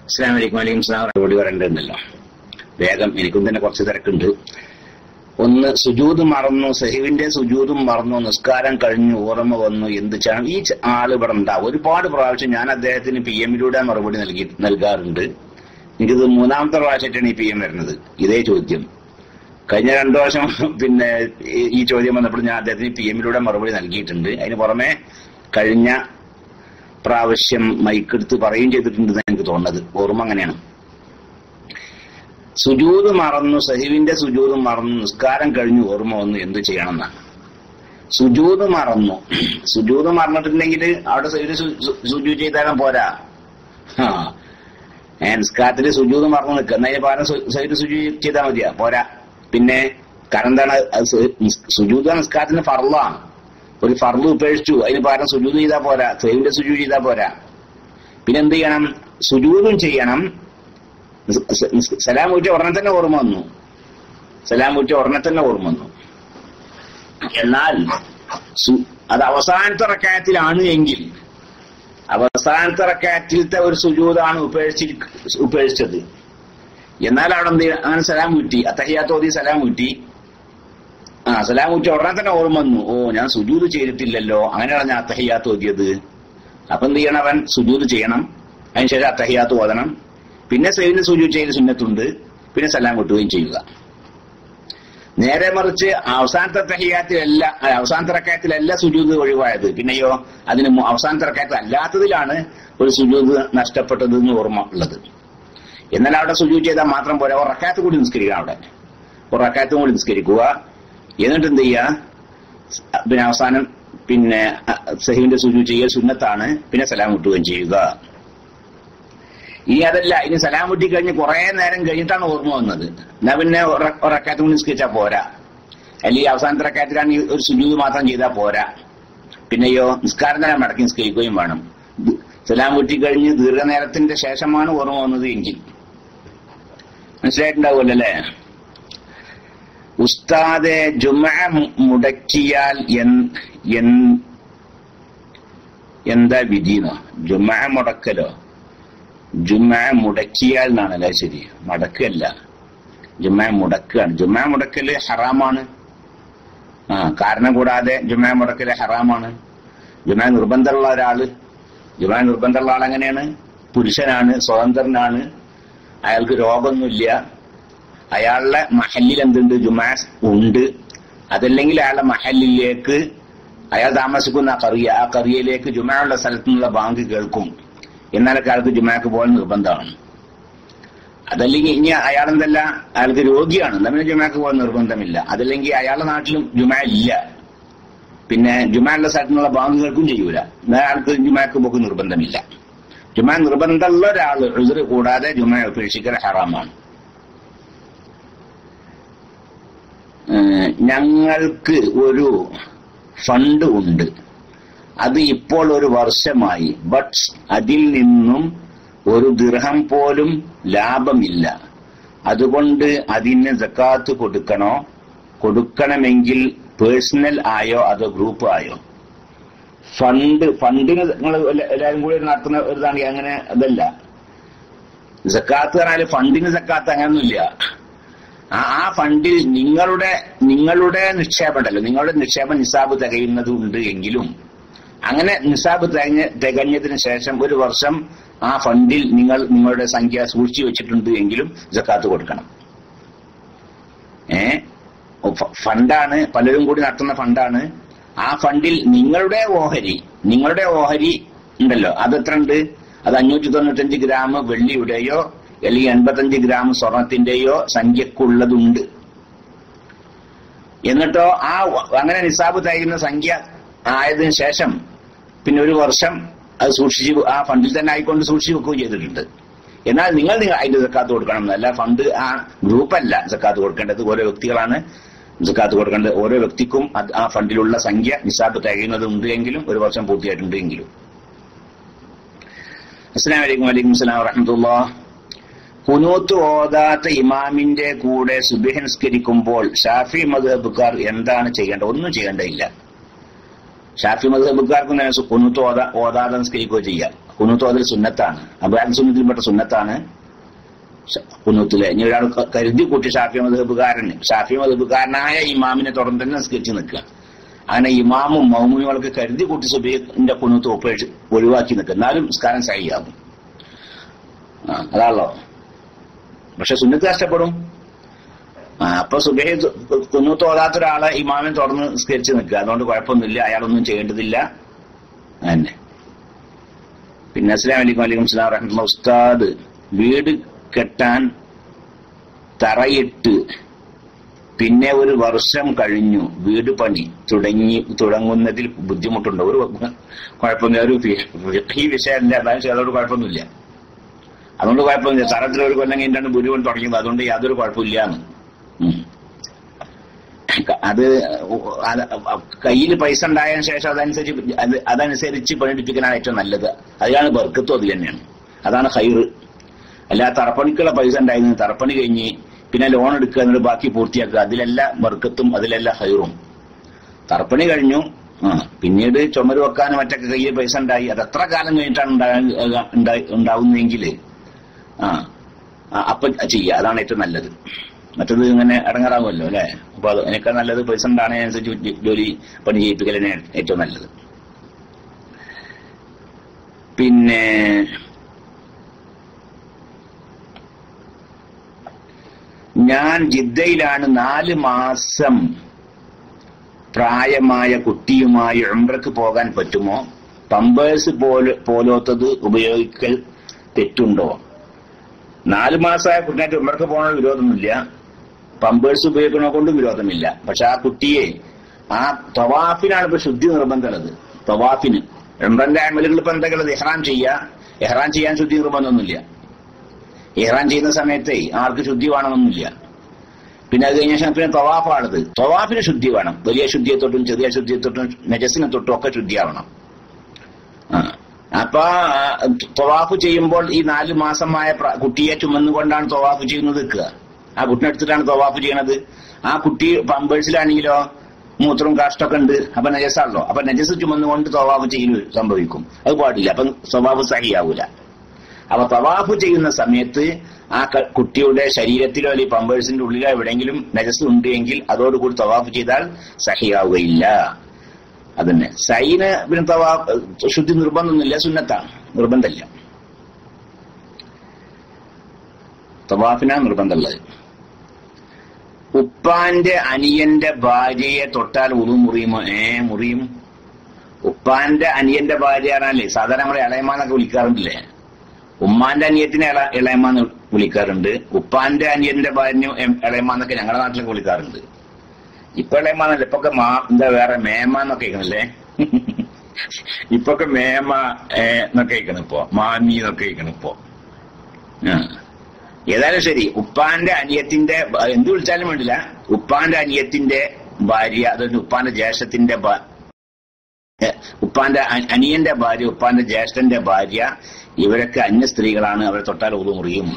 അസ്സാം വലൈക്കും വലൈക്കും സ്ലാം മറുപടി പറയേണ്ടതെന്നല്ലോ വേഗം എനിക്കും തന്നെ കുറച്ച് തിരക്കുണ്ട് ഒന്ന് സുജൂത് മറന്നു സഹിവിന്റെ സുജൂതും മറന്നു നിസ്കാരം കഴിഞ്ഞു ഓർമ്മ വന്നു എന്ത് ചെയ്യണം ഈ ച- ആള് ഇവിടെ ഉണ്ടാവും ഒരുപാട് പ്രാവശ്യം ഞാൻ അദ്ദേഹത്തിന് പി എമ്മിലൂടെ മറുപടി നൽകി നൽകാറുണ്ട് എനിക്കിത് മൂന്നാമത്തെ പ്രാവശ്യമായിട്ടാണ് ഈ പി എം വരുന്നത് ഇതേ ചോദ്യം കഴിഞ്ഞ രണ്ടു വർഷം പിന്നെ ഈ- ഈ ചോദ്യം വന്നപ്പോൾ ഞാൻ അദ്ദേഹത്തിന് പി എമ്മിലൂടെ മറുപടി നൽകിയിട്ടുണ്ട് അതിന് പുറമെ കഴിഞ്ഞ പ്രാവശ്യം മൈക്കെടുത്ത് പറയുകയും ചെയ്തിട്ടുണ്ടെന്ന് എനിക്ക് തോന്നുന്നത് ഓർമ്മ അങ്ങനെയാണ് സുജൂത് മറന്നു സഹിവിന്റെ സുജൂത് മറന്നു നിസ്കാരം കഴിഞ്ഞു ഓർമ്മ വന്നു എന്ത് ചെയ്യണം എന്നാണ് സുജൂത് മറന്നു സുജൂത് മറന്നിട്ടുണ്ടെങ്കിൽ അവിടെ സൈഡ് സുജു ചെയ്താലും പോരാ ആ ഏ, നിസ്കാരത്തില് സുജൂത് മറന്നു നിൽക്കുക എന്നതിന് പകരം സു- സൈഡ് സുജു ചെയ്താൽ മതിയാ പോരാ പിന്നെ കാരണം എന്താണ് അത് സു- നിസ്- സുജൂത് നിസ്കാരത്തിന് ഫർളാണ് ഒരു ഫർള് ഉപേക്ഷിച്ചു അതിന് പകരം സുജൂത് ചെയ്താൽ പോരാ സൈവിന്റെ സുജു ചെയ്താൽ പോരാ പിന്നെ എന്ത് ചെയ്യണം സുജൂതും ചെയ്യണം നിസ്- നിസ്- നിസ്- സലാം ഊറ്റിയ ഉടനെ തന്നെ ഓർമ്മ വന്നു സലാം ഊറ്റിയ ഉടനെ തന്നെ ഓർമ്മ വന്നു എന്നാൽ സു- അത് അവസാനത്തെ റക്കായത്തിലാണ് എങ്കിൽ അവസാനത്തെ റക്കായത്തിലത്തെ ഒരു സുജൂതാണ് ഉപേക്ഷിച്ച് ഉപേക്ഷിച്ചത് എന്നാൽ അവിടെ എന്ത് ചെയ്യ- അങ്ങനെ സലാം ഊറ്റി അത്തഹിയാത്തോതി സലാം ഊറ്റി ആ സലാം ഊറ്റി ഉടനെ തന്നെ ഓർമ്മ വന്നു ഓ ഞാൻ സുജൂത് ചെയ്തിട്ടില്ലല്ലോ അങ്ങനെയാണ് ഞാൻ അത്തഹിയാത്ത് ഓതിയത് അപ്പൊ എന്ത് ചെയ്യണം അവൻ സുജൂത് ചെയ്യണം അതിനുശേഷം അത്തഹിയാത്ത് ഓതണം പിന്നെ സൈഡിന് സുജൂത് ചെയ്ത് സുന്നത്തുണ്ട് പിന്നെ സലാം കൊട്ടുകയും ചെയ്യുക നേരെ മറിച്ച് അവസാനത്തെ തഹിയാത്തിലല്ല അല്ല, അവസാനത്തെ റക്കായത്തിലല്ല സുജൂത് ഒഴിവായത് പിന്നെയോ അതിന് മു- അവസാനത്തെ റക്കായത്ത് അല്ലാത്തതിലാണ് ഒരു സുജൂത് നഷ്ടപ്പെട്ടത് എന്ന് ഓർമ്മ ഉള്ളത് എന്നാൽ അവിടെ സുജൂത് ചെയ്താൽ മാത്രം പോരാ ഒരു റക്കായത്ത് കൂടി നിസ്കരിക്കുക അവിടെ ഒരു റക്കായത്തും കൂടി നിസ്കരിക്കുക എന്നിട്ട് എന്ത് ചെയ്യുക പിന്നെ അവസാനം പിന്നെ സഹീന്റെ സുജു ചെയ്യൽ സുന്നത്താണ് പിന്നെ സലാം വിട്ടുകയും ചെയ്യുക ഇനി അതല്ല ഇനി സലാം വിട്ടി കഴിഞ്ഞ് കുറെ നേരം കഴിഞ്ഞിട്ടാണ് ഓർമ്മ വന്നത് എന്നാ പിന്നെ ഒരക്കാത്ത കൊണ്ട് നിസ്കരിച്ചാൽ പോരാ അല്ലെങ്കിൽ അവസാനത്തെ റക്കാത്തിലാണ് ഈ ഒരു സുജൂത് മാത്രം ചെയ്താൽ പോരാ പിന്നെയോ നിസ്കാരം തന്നെ മടക്കി നിസ്കരിക്കുകയും വേണം ദ് സലാം വിട്ടി കഴിഞ്ഞ് ദീർഘനേരത്തിന്റെ ശേഷമാണ് ഓർമ്മ വന്നത് എങ്കിൽ മനസ്സിലായിട്ടുണ്ടാവുമല്ലോ അല്ലേ ഉസ്താദെ ജുമ മു- മുടക്കിയാൽ എൻ- എൻ- എന്താ വിധിന്നോ ജുമ മുടക്കലോ ജുമ മുടക്കിയാൽ എന്നാണല്ലേ ശരി മടക്കല്ല ജുമ മുടക്കുകയാണ് ജുമ മുടക്കല് ഹറാമാണ് ആ കാരണം കൂടാതെ ജുമ മുടക്കല് ഹറാമാണ് ജുമ നിർബന്ധമുള്ള ഒരാള് ജുമ നിർബന്ധമുള്ള ആൾ എങ്ങനെയാണ് പുരുഷനാണ് സ്വതന്ത്രനാണ് അയാൾക്ക് രോഗമൊന്നുമില്ല അയാളുടെ മഹല്ലിൽ എന്തുണ്ട് ജുമാസ് ഉണ്ട് അതല്ലെങ്കിൽ അയാളുടെ മഹല്ലിലേക്ക് അയാൾ താമസിക്കുന്ന ആ കറിയ ആ കറിയയിലേക്ക് ജുമായുള്ള സ്ഥലത്തു നിന്നുള്ള ബാങ്ക് കേൾക്കും എന്നാലൊക്കെ അയാൾക്ക് ജുമാക്ക് പോകാൻ നിർബന്ധമാണ് അതല്ലെങ്കിൽ ഇനി അയാളെന്തല്ല അയാൾക്ക് രോഗിയാണ് എന്നാ പിന്നെ ജുമാക്ക് പോകാൻ നിർബന്ധമില്ല അതല്ലെങ്കിൽ അയാളുടെ നാട്ടിലും ജുമാ ഇല്ല പിന്നെ ജുമാനുള്ള സ്ഥലത്തു നിന്നുള്ള ബാങ്ക് കേൾക്കും ചെയ്യൂല എന്നാൽ അയാൾക്ക് ജുമാക്ക് പോക്ക് നിർബന്ധമില്ല ജുമാ നിർബന്ധമുള്ള ഒരാൾ ഉസുറ് കൂടാതെ ജുമാ ഉപേക്ഷിക്കൽ ഹറാമാണ് ഏഹ് ഞങ്ങൾക്ക് ഒരു ഫണ്ട് ഉണ്ട് അത് ഇപ്പോൾ ഒരു വർഷമായി ബട്ട് അതിൽ നിന്നും ഒരു ദിർഹം പോലും ലാഭമില്ല അതുകൊണ്ട് അതിന് സക്കാത്ത് കൊടുക്കണോ കൊടുക്കണമെങ്കിൽ പേഴ്സണൽ ആയോ അതോ ഗ്രൂപ്പ് ആയോ ഫണ്ട് ഫണ്ടിന് നിങ്ങൾ എല്ലാവരും കൂടി നടത്തുന്ന ഒരു ഇതാണെങ്കിൽ അങ്ങനെ അതല്ല സക്കാത്ത് പറഞ്ഞാല് ഫണ്ടിന് സക്കാത്ത് അങ്ങനൊന്നുമില്ല ആ ആ ഫണ്ടിൽ നിങ്ങളുടെ നിങ്ങളുടെ നിക്ഷേപം ഉണ്ടല്ലോ നിങ്ങളുടെ നിക്ഷേപം നിസാബ് തികയുന്നത് ഉണ്ട് എങ്കിലും അങ്ങനെ നിസാബ് തികഞ്ഞ തികഞ്ഞതിന് ശേഷം ഒരു വർഷം ആ ഫണ്ടിൽ നിങ്ങൾ നിങ്ങളുടെ സംഖ്യ സൂക്ഷിച്ചു വെച്ചിട്ടുണ്ട് എങ്കിലും ജക്കാത്ത് കൊടുക്കണം ഏ ഫ- ഫണ്ടാണ് പലരും കൂടി നടത്തുന്ന ഫണ്ടാണ് ആ ഫണ്ടിൽ നിങ്ങളുടെ ഓഹരി നിങ്ങളുടെ ഓഹരി ഉണ്ടല്ലോ അത് എത്ര ഉണ്ട് അത് അഞ്ഞൂറ്റി തൊണ്ണൂറ്റഞ്ച് ഗ്രാം വെള്ളിയുടെയോ അല്ലെങ്കിൽ എൺപത്തഞ്ച് ഗ്രാം സ്വർണത്തിന്റെയോ സംഖ്യക്കുള്ളതുണ്ട് എന്നിട്ടോ ആ വ- അങ്ങനെ നിസാബ് തയ്യുന്ന സംഖ്യ ആയതിനു ശേഷം പിന്നെ ഒരു വർഷം അത് സൂക്ഷിച്ച് ആ ഫണ്ടിൽ തന്നെ ആയിക്കൊണ്ട് സൂക്ഷിച്ച് വെക്കുകയും ചെയ്തിട്ടുണ്ട് എന്നാൽ നിങ്ങൾ നിങ്ങൾ അതിന്റെ സക്കാത്ത് കൊടുക്കണം എന്നല്ല ഫണ്ട് ആ ഗ്രൂപ്പല്ല സക്കാത്ത് കൊടുക്കേണ്ടത് ഓരോ വ്യക്തികളാണ് സക്കാത്ത് കൊടുക്കേണ്ടത് ഓരോ വ്യക്തിക്കും അത് ആ ഫണ്ടിലുള്ള സംഖ്യ നിസാബ് തികയുന്നത് ഉണ്ട് എങ്കിലും ഒരു വർഷം പൂർത്തിയായിട്ടുണ്ട് എങ്കിലും അസ്സലാം വലൈക്കും വലൈക്കും സ്ലാം വറഹമത്തുള്ള കുനൂത്ത് ഓതാത്ത ഇമാമിന്റെ കൂടെ സുബിഹ് നിസ്കരിക്കുമ്പോൾ ഷാഫി മധബുക്കാർ എന്താണ് ചെയ്യേണ്ടത് ഒന്നും ചെയ്യേണ്ടതില്ല ഷാഫി മധബുക്കാർക്ക് കുനൂത്ത് ഓതാ ഓതാതെ നിസ്കരിക്കുകയോ ചെയ്യാം കുന്നൂത്ത് അതിൽ സുന്നത്താണ് അബാൽ സുന്നത്തിൽപ്പെട്ട സുന്നത്താണ് കുന്നൂത്തിലെ ഇനി ഒരാൾ ക- കരുതി കൂട്ടി ഷാഫി മധുബുകാരന് ഷാഫി മധുബുകാരനായ ഇമാമിനെ തുടർന്ന് തന്നെ സ്കെച്ച് നിൽക്കുക അങ്ങനെ ഇമാമും മൗമുനുകൾക്ക് കരുതി കൂട്ടി സുബീന്റെ കുന്നൂത്ത് ഒപ്പഴിച്ച് ഒഴിവാക്കി നിൽക്കുക എന്നാലും നിസ്കാരം സഹിയാകും ആ അതാണല്ലോ പക്ഷെ സുന്നത്ത് കഷ്ടപ്പെടും ആ, അപ്പൊ സുബൈ കുന്നൂത്ത് ഓതാത്ത ഒരാളെ ഇമാമിനെ തുറന്ന് സ്കരിച്ച് നിൽക്കുക അതുകൊണ്ട് കുഴപ്പമൊന്നുമില്ല അയാളൊന്നും ചെയ്യേണ്ടതില്ല തന്നെ പിന്നെ അസ്ലാം വലൈക്കും വലൈക്കും സ്ലാം റഹ്മത്തുള്ള ഉസ്താദ് വീട് കെട്ടാൻ തറയിട്ട് പിന്നെ ഒരു വർഷം കഴിഞ്ഞു വീട് പണി തുടങ്ങി തുടങ്ങുന്നതിൽ ബുദ്ധിമുട്ടുണ്ട് ഒരു കുഴപ്പമൊന്നുമില്ല ഒരു ഫി- ഈ വിഷയമല്ല എന്നാലും അതോട് കുഴപ്പമൊന്നുമില്ല അതുകൊണ്ട് കുഴപ്പമൊന്നുമില്ല തറത്തിൽ ഒരു കൊല്ലം കഴിഞ്ഞിട്ടാണ് വീട് പണി തുടങ്ങിയത് അതുകൊണ്ട് യാതൊരു കുഴപ്പമില്ലാന്ന് ഉം. അത് കയ്യിൽ പൈസ ഉണ്ടായതിനു ശേഷം അതനുസരിച്ച് അത് അതനുസരിച്ച് പണിയെടുപ്പിക്കാനാണ് ഏറ്റവും നല്ലത് അതിലാണ് ബർക്കത്തും അതിൽ തന്നെയാണ് അതാണ് ഹൈറ് അല്ല തറപ്പണിക്കുള്ള പൈസ ഉണ്ടായിരുന്നു തറപ്പണി കഴിഞ്ഞ് പിന്നെ ലോൺ എടുക്കുക എന്നിട്ട് ബാക്കി പൂർത്തിയാക്കുക അതിലല്ല ബർക്കത്തും അതിലല്ല ഹൈറും തറപ്പണി കഴിഞ്ഞു ആ പിന്നീട് ചുമര് വെക്കാനും മറ്റൊക്കെ കയ്യിൽ പൈസ ഉണ്ടായി അത് എത്ര കാലം കഴിഞ്ഞിട്ടാണ് ഉണ്ടാ- ഉണ്ടാ- ഉണ്ടാവുന്നതെങ്കിൽ ആ ആ, അപ്പൊ ചെയ്യുക അതാണ് ഏറ്റവും നല്ലത് മറ്റത് ഇങ്ങനെ ഇടങ്ങാറാവുമല്ലോ അല്ലെ അപ്പൊ അത് അതിനേക്കാൾ നല്ലത് പൈസ ഉണ്ടാകുന്നതിനനുസരിച്ച് ജോ- ജോലി പണി ചെയ്യിപ്പിക്കൽ തന്നെയാണ് ഏറ്റവും നല്ലത് പിന്നെ ഞാൻ ജിദ്ദയിലാണ് നാല് മാസം പ്രായമായ കുട്ടിയുമായി ഉംറക്ക് പോകാൻ പറ്റുമോ പമ്പേഴ്സ് പോലെ പോലോത്തത് ഉപയോഗിക്കൽ തെറ്റുണ്ടോ നാല് മാസമായ കുട്ടിനായിട്ട് ഉമ്മർക്ക് പോകണ വിരോധമൊന്നുമില്ല പമ്പേഴ്സ് ഉപയോഗിക്കണ കൊണ്ട് വിരോധമില്ല പക്ഷെ ആ കുട്ടിയെ ആ തവാഫിനാണ് ഇപ്പൊ ശുദ്ധി നിർബന്ധമുള്ളത് തവാഫിന് എംറന്റെ അമലുകൾ ഇപ്പൊ എന്തൊക്കെയുള്ളത് എഹ്റാൻ ചെയ്യുക എഹ്റാൻ ചെയ്യാൻ ശുദ്ധി നിർബന്ധമൊന്നുമില്ല എഹ്റാൻ ചെയ്യുന്ന സമയത്തെ ആൾക്ക് ശുദ്ധി വേണമെന്നില്ല പിന്നെ അത് കഴിഞ്ഞ ശേഷം പിന്നെ തവാഫാണത് തവാഫിന് ശുദ്ധി വേണം വലിയ ശുദ്ധിയെ തൊട്ടും ചെറിയ ശുദ്ധിയെ തൊട്ടും നജസിനെ തൊട്ടും ഒക്കെ ശുദ്ധിയാവണം ആ. അപ്പൊ ആ, തവാഫ് ചെയ്യുമ്പോൾ ഈ നാല് മാസമായ പ്ര- കുട്ടിയെ ചുമന്നുകൊണ്ടാണ് തവാഫ് ചെയ്യുന്നത് നിൽക്കുക ആ കുട്ടിനെ എടുത്തിട്ടാണ് തവാഫ് ചെയ്യണത് ആ കുട്ടി പമ്പേഴ്സിലാണെങ്കിലോ മൂത്രവും കാഷ്ടമൊക്കെ ഉണ്ട് അപ്പൊ നജസാണല്ലോ അപ്പൊ നജസ് ചുമന്നുകൊണ്ട് തവാഫ് ചെയ്യൽ സംഭവിക്കും അത് പാടില്ല അപ്പൊ സ്വഭാവ സഹിയാവൂല അപ്പൊ തവാഫ് ചെയ്യുന്ന സമയത്ത് ആ ക- കുട്ടിയുടെ ശരീരത്തിലോ അല്ലെങ്കിൽ പമ്പേഴ്സിന്റെ ഉള്ളിലോ എവിടെയെങ്കിലും നജസ് ഉണ്ട് എങ്കിൽ അതോടുകൂടി തവാഫ് ചെയ്താൽ സഹിയാവുകയില്ല അതന്നെ സൈന് പിന്നെ തവാ ശുദ്ധി നിർബന്ധമൊന്നുമില്ല സുന്നത്താണ് നിർബന്ധമില്ല തവാഫിനാണ് നിർബന്ധമുള്ളത് ഉപ്പാന്റെ അനിയന്റെ ഭാര്യയെ തൊട്ടാൽ ഉതു മുറിയുമോ ഏ മുറിയും ഉപ്പാന്റെ അനിയന്റെ ഭാര്യ പറഞ്ഞാലേ സാധാരണ നമ്മളെ ഇളയമാന്നൊക്കെ വിളിക്കാറുണ്ടല്ലേ ഉമ്മാന്റെ അനിയത്തിനെ ഇള ഇളയമാന്ന് വിളിക്കാറുണ്ട് ഉപ്പാന്റെ അനിയന്റെ ഭാര്യനും എം- ഇളയമാന്നൊക്കെ ഞങ്ങളുടെ നാട്ടിലൊക്കെ വിളിക്കാറുണ്ട് ഇപ്പൊ ഇളയമാന്നല്ല ഇപ്പൊക്കെ മാ എന്താ വേറെ മേമാന്നൊക്കെ കേൾക്കണല്ലേ ഇപ്പൊക്കെ മേമ ഏ, എന്നൊക്കെ കേൾക്കണം ഇപ്പൊ മാമി എന്നൊക്കെ കേൾക്കണം ഇപ്പൊ ആ. ഏതായാലും ശരി ഉപ്പാന്റെ അനിയത്തിന്റെ ഭ- എന്ത് വിളിച്ചാലും വേണ്ടില്ല ഉപ്പാന്റെ അനിയത്തിന്റെ ഭാര്യ അതായത് ഉപ്പാന്റെ ജ്യേഷ്ഠത്തിന്റെ ഭ- ഏ, ഉപ്പാന്റെ അ- അനിയന്റെ ഭാര്യ ഉപ്പാന്റെ ജ്യേഷ്ഠന്റെ ഭാര്യ ഇവരൊക്കെ അന്യ സ്ത്രീകളാണ് അവരെ തൊട്ടാൽ ഒതു മുറിയും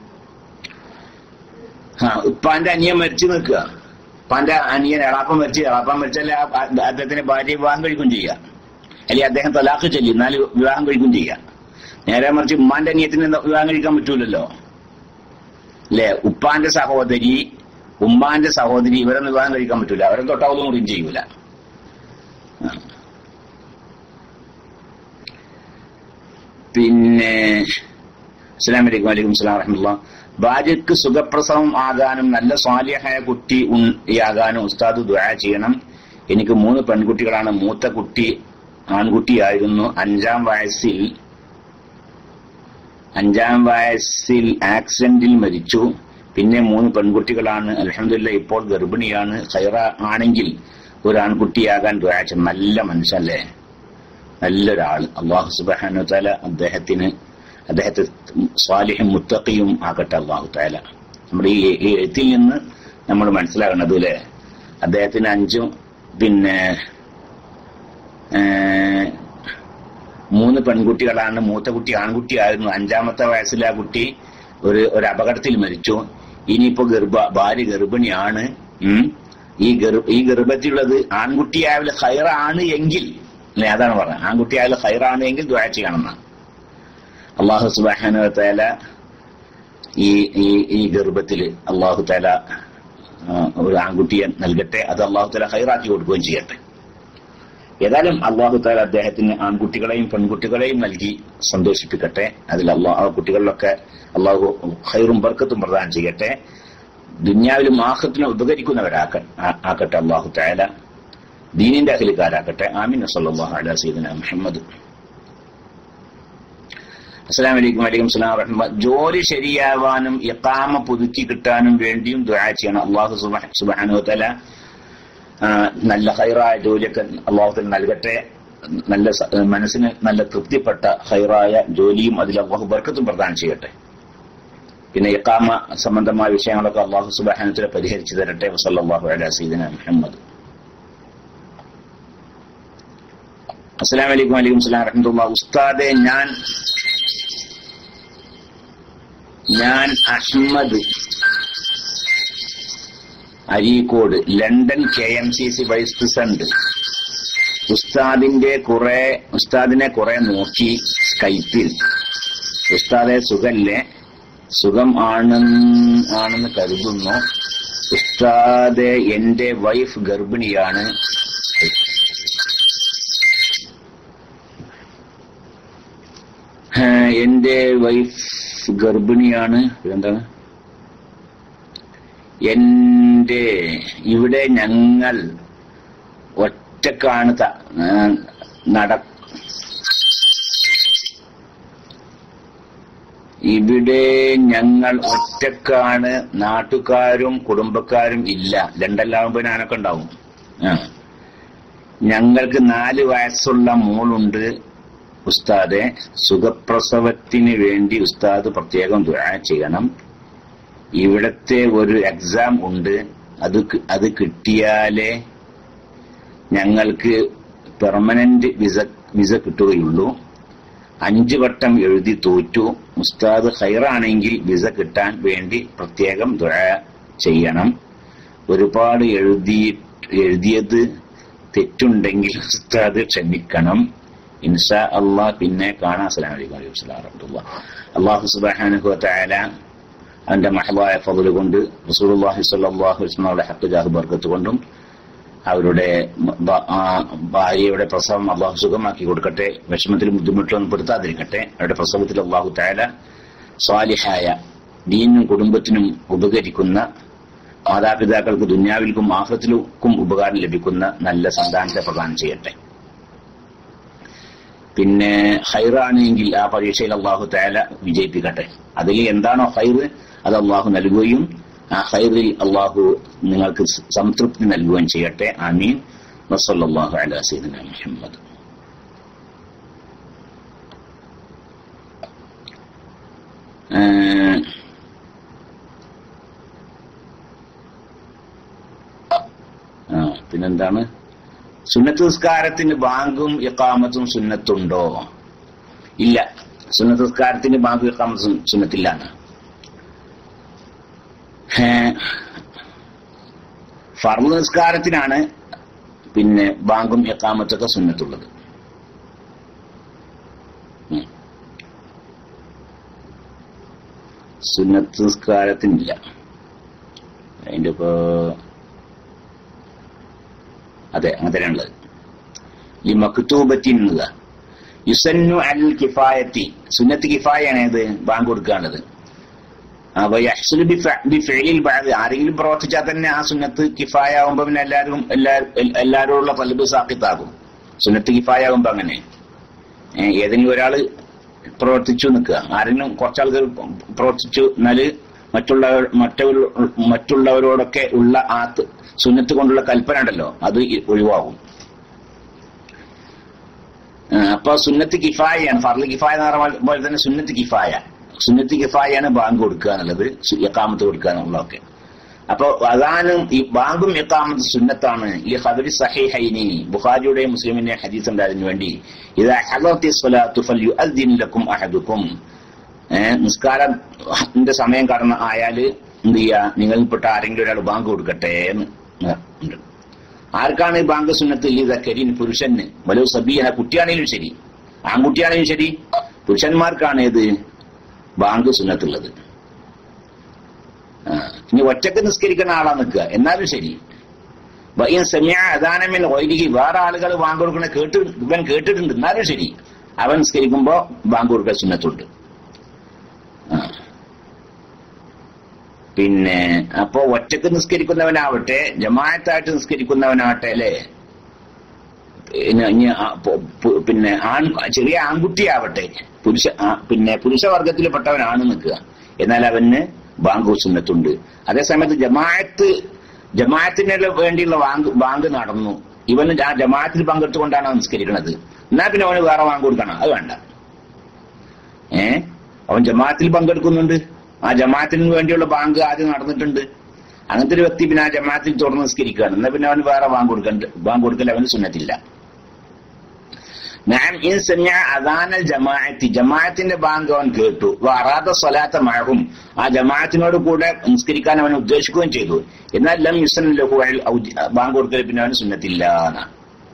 ആ ഉപ്പാന്റെ അനിയൻ മരിച്ചു നിൽക്കുക ഉപ്പാന്റെ അനിയൻ എളാപ്പം മരിച്ച് എളാപ്പം മരിച്ചാൽ അദ്ദേഹത്തിന്റെ ഭാര്യ വിവാഹം കഴിക്കും ചെയ്യുക അല്ലെങ്കിൽ അദ്ദേഹം തലാഖ് ചൊല്ലി എന്നാൽ വിവാഹം കഴിക്കും ചെയ്യുക നേരെ മറിച്ച് ഉമ്മാന്റെ അനിയത്തിന് എന്താ വിവാഹം കഴിക്കാൻ പറ്റൂലല്ലോ അല്ലെ ഉപ്പാന്റെ സഹോദരി ഉമ്മാന്റെ സഹോദരി ഇവരൊന്നും വിവാഹം കഴിക്കാൻ പറ്റൂല അവരെ തൊട്ടാവുന്ന മുറിയും ചെയ്യൂല ആ. പിന്നെ അസ്സലാം വലൈക്കും വലൈക്കും സ്ലാം വറഹമുല്ല ഭാര്യയ്ക്ക് സുഖപ്രസവം ആകാനും നല്ല സ്വാലിഹായ കുട്ടി ആകാനും ഉസ്താദ് ദുആ ചെയ്യണം എനിക്ക് മൂന്ന് പെൺകുട്ടികളാണ് മൂത്ത കുട്ടി ആൺകുട്ടിയായിരുന്നു അഞ്ചാം വയസ്സിൽ അഞ്ചാം വയസ്സിൽ ആക്സിഡന്റിൽ മരിച്ചു പിന്നെ മൂന്ന് പെൺകുട്ടികളാണ് അലഹമില്ല ഇപ്പോൾ ഗർഭിണിയാണ് ഖൈറ ആണെങ്കിൽ ഒരു ആൺകുട്ടിയാകാൻ ദുആ ചെയ്യണം നല്ല മനുഷ്യല്ലേ നല്ലൊരാൾ അള്ളാഹു സുബാനു താല അദ്ദേഹത്തിന് അദ്ദേഹത്തെ സ്വാലിഹും മുത്തഖിയും ആകട്ടെ അള്ളാഹു താല നമ്മുടെ ഈ ഈ എഴുത്തിൽ നിന്ന് നമ്മൾ മനസ്സിലാകുന്നത് അല്ലെ അദ്ദേഹത്തിന് അഞ്ചും പിന്നെ ഏഹ്, മൂന്ന് പെൺകുട്ടികളാണ് മൂത്ത കുട്ടി ആൺകുട്ടിയായിരുന്നു അഞ്ചാമത്തെ വയസ്സിൽ ആ കുട്ടി ഒരു ഒരു അപകടത്തിൽ മരിച്ചു ഇനിയിപ്പോ ഗർഭ ഭാര്യ ഗർഭിണിയാണ് ഉം. ഈ ഗർഭ ഈ ഗർഭത്തിലുള്ളത് ആൺകുട്ടിയായാലും ഹൈറാണ് എങ്കിൽ അല്ലെ അതാണ് പറഞ്ഞത് ആൺകുട്ടിയായാലും ഹൈറാണ് എങ്കിൽ ദ്വാ ചെയ്യണമെന്നാണ് അള്ളാഹു സുബാന തേല ഈ ഈ ഈ ഗർഭത്തിൽ അള്ളാഹു തേല ഒരു ആൺകുട്ടിയെ നൽകട്ടെ അത് അള്ളാഹു തല ഹൈറാക്കി കൊടുക്കുകയും ചെയ്യട്ടെ ഏതായാലും അള്ളാഹു താല അദ്ദേഹത്തിന് ആൺകുട്ടികളെയും പെൺകുട്ടികളെയും നൽകി സന്തോഷിപ്പിക്കട്ടെ അതിൽ അള്ളാഹ് ആ കുട്ടികളിലൊക്കെ അള്ളാഹു ഹൈറും ബർക്കത്തും പ്രദാനം ചെയ്യട്ടെ ദുന്യാവിലും ആഹത്തിനും ഉപകരിക്കുന്നവരാക്ക ആക്കട്ടെ അള്ളാഹു താല ദീനിന്റെ അഖിലുകാരാക്കട്ടെ ആമീൻ സല്ലല്ലാഹു അലാ സയ്യിദിന മുഹമ്മദ് അസ്സലാം വലൈക്കും വലൈക്കും സ്ലാം റഹ്മ ജോലി ശരിയാവാനും ഇഖാമ പുതുക്കി കിട്ടാനും വേണ്ടിയും ദുആ ചെയ്യണം അള്ളാഹു സുബ്ഹാനഹു തആല നല്ല ഹൈറായ ജോലിയൊക്കെ അള്ളാഹുത്തിൽ നൽകട്ടെ നല്ല മനസ്സിന് നല്ല തൃപ്തിപ്പെട്ട ഹൈറായ ജോലിയും അതിൽ അള്ളാഹു ബർക്കത്തും പ്രദാനം ചെയ്യട്ടെ പിന്നെ ഇക്കാമ സംബന്ധമായ വിഷയങ്ങളൊക്കെ അള്ളാഹു സുബാനത്തിലെ പരിഹരിച്ചു തരട്ടെ വസല്ലാഹു അല സീദന മുഹമ്മദ് അസ്സലാം വലൈക്കും വലൈക്കും സ്ലാം റഹ്മത്തുള്ള ഉസ്താദെ ഞാൻ ഞാൻ Ahammed Areekode London K M C C vice president ഉസ്താദിന്റെ കുറെ ഉസ്താദിനെ കുറെ നോക്കി കൈപ്പിൽ ഉസ്താദെ സുഖല്ലേ സുഖം ആണ് ആണെന്ന് കരുതുന്നു ഉസ്താദെ എന്റെ വൈഫ് ഗർഭിണിയാണ് എന്റെ വൈഫ് ഗർഭിണിയാണ് എന്താണ് എന്റെ ഇവിടെ ഞങ്ങൾ ഒറ്റക്കാണ് നട ഇവിടെ ഞങ്ങൾ ഒറ്റക്കാണ് നാട്ടുകാരും കുടുംബക്കാരും ഇല്ല ലണ്ടനിലാവുമ്പോ ഞാനൊക്കെ ഉണ്ടാവും ആ ഞങ്ങൾക്ക് നാല് വയസ്സുള്ള മോളുണ്ട് ഉസ്താദെ സുഖപ്രസവത്തിന് വേണ്ടി ഉസ്താദ് പ്രത്യേകം ദുആ ചെയ്യണം ഇവിടത്തെ ഒരു എക്സാം ഉണ്ട് അത് അത് കിട്ടിയാലേ ഞങ്ങൾക്ക് പെർമനന്റ് വിസ വിസ കിട്ടുകയുള്ളൂ അഞ്ചു വട്ടം എഴുതി തോറ്റു ഉസ്താദ് ഹൈറാണെങ്കിൽ വിസ കിട്ടാൻ വേണ്ടി പ്രത്യേകം ദുഴ ചെയ്യണം ഒരുപാട് എഴുതി എഴുതിയത് തെറ്റുണ്ടെങ്കിൽ ഉസ്താദ് ക്ഷമിക്കണം ഇൻഷാ അള്ളാഹ് പിന്നെ കാണാം അസ്സലാമു അലൈക്കും വറഹ്മത്തുള്ളാഹി അള്ളാഹു സുബ്ഹാനഹു വതആല അവന്റെ മഹലായ ഫضل കൊണ്ട് റസൂലുള്ളാഹി സ്വല്ലല്ലാഹു അലൈഹി വസല്ലമയുടെ ഹഖ് ജാഹ് ബർക്കത്ത് കൊണ്ടും അവരുടെ ഭാര്യയുടെ പ്രസവം അള്ളാഹു സുഖമാക്കി കൊടുക്കട്ടെ വിഷമത്തിൽ ബുദ്ധിമുട്ടൊന്നും പെടുത്താതിരിക്കട്ടെ അവരുടെ പ്രസവത്തിൽ അള്ളാഹു താല സ്വാലിഹായ ദീനും കുടുംബത്തിനും ഉപകരിക്കുന്ന മാതാപിതാക്കൾക്ക് ദുന്യാവിൽക്കും ആഹ്ലത്തിലും ഉപകാരം ലഭിക്കുന്ന നല്ല സന്താനത്തെ പ്രദാനം ചെയ്യട്ടെ പിന്നെ ഹൈറാണെങ്കിൽ ആ പരീക്ഷയിൽ അള്ളാഹു താല വിജയിപ്പിക്കട്ടെ അതിൽ എന്താണോ ഹൈറ് അത് അള്ളാഹു നൽകുകയും ആ ഹൈറിൽ അള്ളാഹു നിങ്ങൾക്ക് സംതൃപ്തി നൽകുകയും ചെയ്യട്ടെ ആമീൻ വസല്ലാഹു അല സീദന മുഹമ്മദ് ആ പിന്നെന്താണ് സുന്നത്ത് നിസ്കാരത്തിന് ബാങ്കും ഇക്കാമത്തും സുന്നത്തുണ്ടോ ഇല്ല സുന്നത്ത് നിസ്കാരത്തിന് ബാങ്കും ഇക്കാമത്തും സുന്നത്തില്ലാണ് ഫർദ് നിസ്കാരത്തിനാണ് പിന്നെ ബാങ്കും എക്കാമത്തൊക്കെ സുന്നത്തുള്ളത് സുന്നത്ത് നിസ്കാരത്തിനില്ല അതിന്റെ ഇപ്പോ അതെ അങ്ങനെ തന്നെയാണുള്ളത് ഈ മക്തൂബത്തിൻ യുസന്നു അൽ കിഫായത്തി സുന്നത്ത് കിഫായാണ് ഏത് ബാങ്ക് കൊടുക്കാനുള്ളത് ആരെങ്കിലും പ്രവർത്തിച്ചാൽ തന്നെ ആ സുന്നത്ത് കിഫായ ആകുമ്പോ പിന്നെ എല്ലാവരും എല്ലാവരും ഉള്ള പലബ് സാക്കിത്താകും സുന്നത്ത് കിഫായ ആകുമ്പോ അങ്ങനെ ഏതെങ്കിലും ഒരാള് പ്രവർത്തിച്ചു നിൽക്കുക ആരെങ്കിലും കുറച്ചാളുകൾ പ്രവർത്തിച്ചു എന്നാല് മറ്റുള്ളവർ മറ്റുള്ള മറ്റുള്ളവരോടൊക്കെ ഉള്ള ആ സുന്നത്ത് കൊണ്ടുള്ള കൽപ്പന ഉണ്ടല്ലോ അത് ഒഴിവാകും അപ്പൊ സുന്നത്ത് കിഫായാണ് ഫർല് കിഫായ എന്ന് പറഞ്ഞ പോലെ തന്നെ സുന്നത്ത് കിഫായ സുന്നത്ത് കിഫായാണ് ബാങ്ക് കൊടുക്കുക എന്നുള്ളത് എക്കാമത്ത് കൊടുക്കുക എന്നുള്ളതൊക്കെ അപ്പൊ അതാനും ഈ ബാങ്കും എക്കാമത്ത് സുന്നത്താണ് ഈ ഹദരി സഹിഹൈനി ബുഖാരിയുടെ മുസ്ലിമിന്റെ ഹദീസ് ഉണ്ടായതിനു വേണ്ടി ഇത് ഹലത്തി സ്വലാത്തു ഫല്യുഅദ്ദിൻ അഹദുക്കും നിസ്കാരത്തിന്റെ സമയം കടന്ന ആയാല് എന്ത് ചെയ്യാ നിങ്ങളിൽപ്പെട്ട ആരെങ്കിലും ഒരാൾ ബാങ്ക് കൊടുക്കട്ടെ എന്ന് ഉണ്ട് ആർക്കാണ് ഈ ബാങ്ക് സുന്നത്ത് ഇല്ല കരിൻ പുരുഷന് വലു സബീഹ കുട്ടിയാണെങ്കിലും ശരി ആൺകുട്ടിയാണെങ്കിലും ശരി പുരുഷന്മാർക്കാണ് ഏത് ബാങ്ക് സുന്നത്തുള്ളത് ആ, ഇനി ഒറ്റക്ക് നിസ്കരിക്കുന്ന ആളാ നിൽക്കുക എന്നാലും ശരി വയ്യൻ സെമിയ അദാനമിൻ വൈദികി വേറെ ആളുകൾ ബാങ്ക് കൊടുക്കണ കേട്ട് ഇവൻ കേട്ടിട്ടുണ്ട് എന്നാലും ശരി അവൻ നിസ്കരിക്കുമ്പോ ബാങ്ക് കൊടുക്കാൻ സുന്നത്തുണ്ട് ആ. പിന്നെ അപ്പോ ഒറ്റക്ക് നിസ്കരിക്കുന്നവനാവട്ടെ ജമാഅത്തായിട്ട് നിസ്കരിക്കുന്നവനാവട്ടെ അല്ലേ പിന്നെ ഇനി ആ പൊ- പു- പിന്നെ ആൺ ചെറിയ ആൺകുട്ടിയാവട്ടെ പുരുഷ ആ, പിന്നെ പുരുഷവർഗത്തിൽപ്പെട്ടവനാണ് നിൽക്കുക എന്നാൽ അവന് ബാങ്ക് സുന്നത്തുണ്ട് അതേസമയത്ത് ജമാഅത്ത് ജമാഅത്തിന് വേണ്ടിയുള്ള ബാങ്ക് ബാങ്ക് നടന്നു ഇവന് ആ ജമാഅത്തിൽ പങ്കെടുത്തുകൊണ്ടാണ് അവൻ നിസ്കരിക്കുന്നത് എന്നാ പിന്നെ അവന് വേറെ ബാങ്ക് കൊടുക്കണം അത് വേണ്ട ഏ അവൻ ജമാഅത്തിൽ പങ്കെടുക്കുന്നുണ്ട് ആ ജമാഅത്തിന് വേണ്ടിയുള്ള ബാങ്ക് ആദ്യം നടന്നിട്ടുണ്ട് അങ്ങനത്തെ ഒരു വ്യക്തി പിന്നെ ആ ജമാഅത്തിൽ തുടർന്ന് നിസ്കരിക്കുകയാണ് എന്നാ പിന്നെ അവന് വേറെ ബാങ്ക് കൊടുക്കണ്ട ബാങ്ക് കൊടുക്കൽ അവന് സുന്നത്തില്ല ഞാൻ ഇൻ സമ്യ അദാനൽ ജമാഅത്തി ജമാഅത്തിന്റെ ബാങ്ക് അവൻ കേട്ടു അറാദ സ്വലാത്ത മഴവും ആ ജമാഅത്തിനോട് കൂടെ നിസ്കരിക്കാൻ അവൻ ഉദ്ദേശിക്കുകയും ചെയ്തു എന്നാൽ ലം യുസൻ ലഹു അൽ ഔജ- ബാങ്ക് കൊടുക്കൽ പിന്നെ അവന് സുന്നത്തില്ല എന്നാണ്